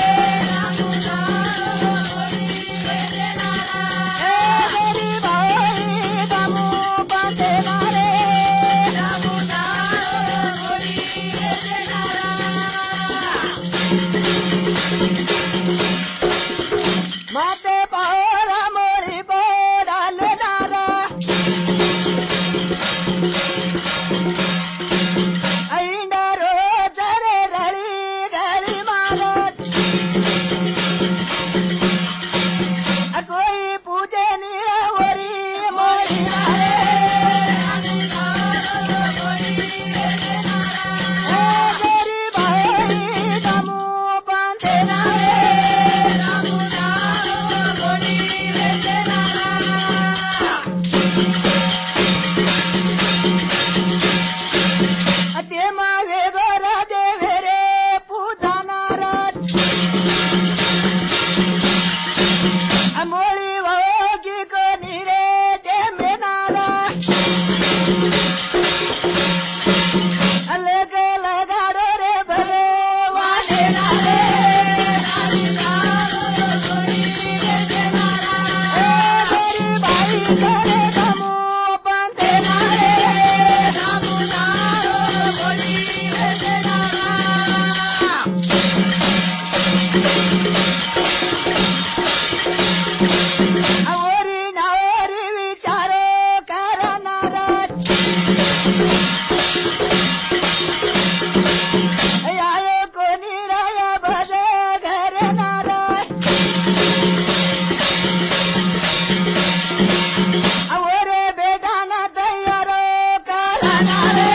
ए गरी भाई दामू पाते नारे माते पहर मुळी पाडले नारा ऐंड रोज रे रळी गळी मारत अ कोई पूजे निरावरी मोळी नारे ए गरी बाई दामू बांधे नारे आवरी नावरी विचारो करणारा आयो कोणी राया भज घरणारा आवरे बेटाना तयारो करणारे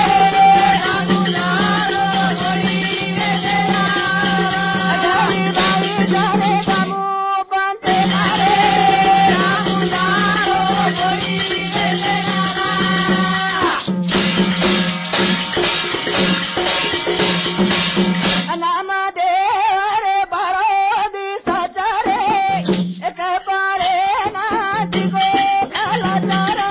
अगारी बाई जरे दामू पंते मारे नाम देवर बळो दिसाचा रे एक पाळे नाटिको खालाचा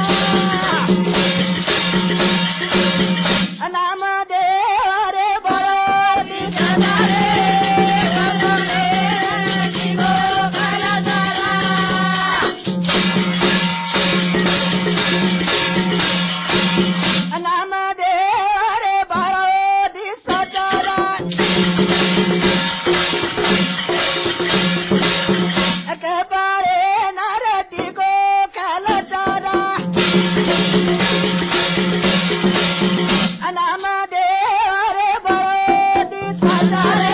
नाम देवर बळो दिसाचा रे नाम देवर बळो दिसाचा ಕಪಾಳೆ ನರಟಿಗೋ ಕಲಚಾರ ನಾಮ ದೇವರೇ ಬರೋದಿ ಸಜಾರೆ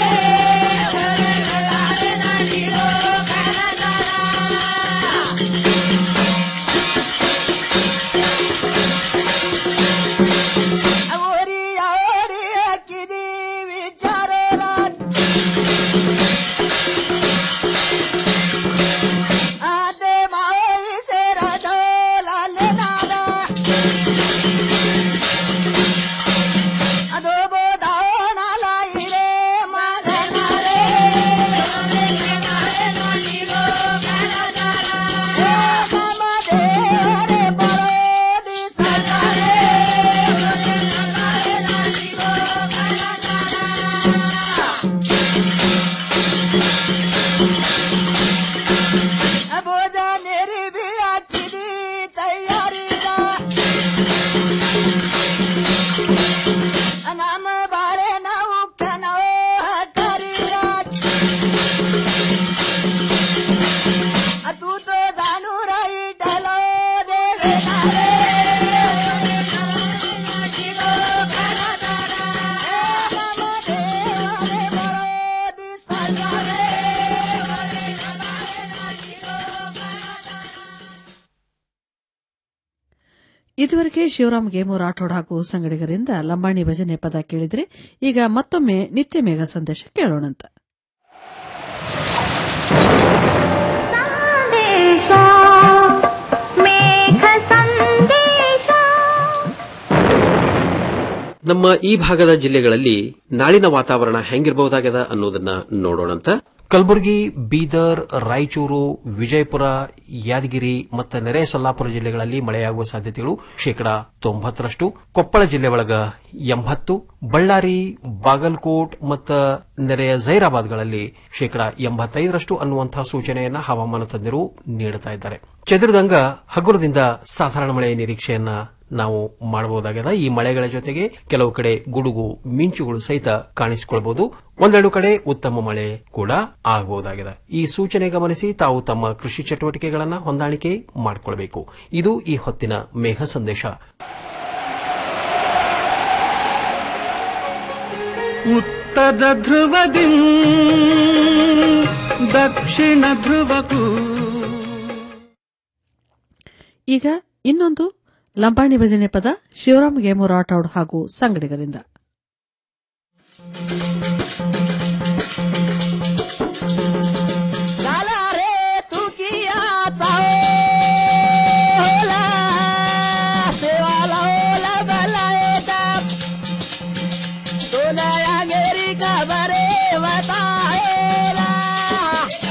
ಅವರಿ ಅವರಿ ಹಾಕಿದಿ ವಿಚಾರ ಆತೆ ಮಾಯಿ ಸೇರದೋ ಲಾಲೆ ನಾದ ಅದು ಬೋಧಾವಣ ಲಾಯಿರೆ ಮಗನಾರೆ ನಮ್ಮ ದೇವರೇ ಬರೋದಿ ಸರ್ಕಾರೆ ಭೋಜನೇರಿ ಬಿ ಹಾಕಿದಿ ತಯಾರಿದ ನಮ್ಮ ಬಾಳೆ ನಾವು ಕನೋ ಕರೀರ तू तो जानू राई डलो देवे नारे ಇದುವರೆಗೆ ಶಿವರಾಮ್ ಗೇಮು ರಾಠೋಡ್ ಹಾಗೂ ಸಂಗಡಿಗರಿಂದ ಲಂಬಾಣಿ ಭಜನೆ ಪದ ಕೇಳಿದ್ರೆ ಈಗ ಮತ್ತೊಮ್ಮೆ ನಿತ್ಯ ಮೇಘ ಸಂದೇಶ ಕೇಳೋಣಂತ ನಮ್ಮ ಈ ಭಾಗದ ಜಿಲ್ಲೆಗಳಲ್ಲಿ ನಾಳಿನ ವಾತಾವರಣ ಹೆಂಗಿರಬಹುದಾಗ್ಯದ ಅನ್ನೋದನ್ನ ನೋಡೋಣಂತ ಕಲಬುರಗಿ ಬೀದರ್ ರಾಯಚೂರು ವಿಜಯಪುರ ಯಾದಗಿರಿ ಮತ್ತು ನೆರೆ ಸೊಲ್ಲಾಪುರ ಜಿಲ್ಲೆಗಳಲ್ಲಿ ಮಳೆಯಾಗುವ ಸಾಧ್ಯತೆಗಳು ಶೇಕಡಾ ತೊಂಬತ್ತರಷ್ಟು ಕೊಪ್ಪಳ ಜಿಲ್ಲೆ ಒಳಗ ಎಂಬತ್ತು ಬಳ್ಳಾರಿ ಬಾಗಲಕೋಟ್ ಮತ್ತು ನೆರೆಯ ಜೈರಾಬಾದ್ಗಳಲ್ಲಿ ಶೇಕಡಾ ಎಂಬತ್ತೈದರಷ್ಟು ಅನ್ನುವಂತಹ ಸೂಚನೆಯನ್ನ ಹವಾಮಾನ ತಜ್ಞರು ನೀಡುತ್ತಾ ಇದ್ದಾರೆ ಚದುರಿದಂಗ ಹಗುರದಿಂದ ಸಾಧಾರಣ ಮಳೆಯ ನಿರೀಕ್ಷೆಯನ್ನ ನಾವು ಮಾಡಬಹುದಾಗಿದೆ ಈ ಮಳೆಗಳ ಜೊತೆಗೆ ಕೆಲವು ಕಡೆ ಗುಡುಗು ಮಿಂಚುಗಳು ಸಹಿತ ಕಾಣಿಸಿಕೊಳ್ಳಬಹುದು ಒಂದೆರಡು ಕಡೆ ಉತ್ತಮ ಮಳೆ ಕೂಡ ಆಗಬಹುದಾಗಿದೆ ಈ ಸೂಚನೆ ಗಮನಿಸಿ ತಾವು ತಮ್ಮ ಕೃಷಿ ಚಟುವಟಿಕೆಗಳನ್ನು ಹೊಂದಾಣಿಕೆ ಮಾಡಿಕೊಳ್ಳಬೇಕು ಇದು ಈ ಹೊತ್ತಿನ ಮೇಘ ಸಂದೇಶ ಉತ್ತರ ಧ್ರುವದಿ ದಕ್ಷಿಣ ಧ್ರುವಕ್ಕೂ ಈಗ ಇನ್ನೊಂದು ಲಂಬಾಣಿ ಭಜನೆ ಪದ ಶಿವರಾಮ್ ಗೇಮು ರಾಠೋಡ್ ಹಾಗೂ ಸಂಗಡಿಗರಿಂದ झाला रे तू किया चावला सेवाला ओला बलायचा तो नया गेरी का बरे बताएला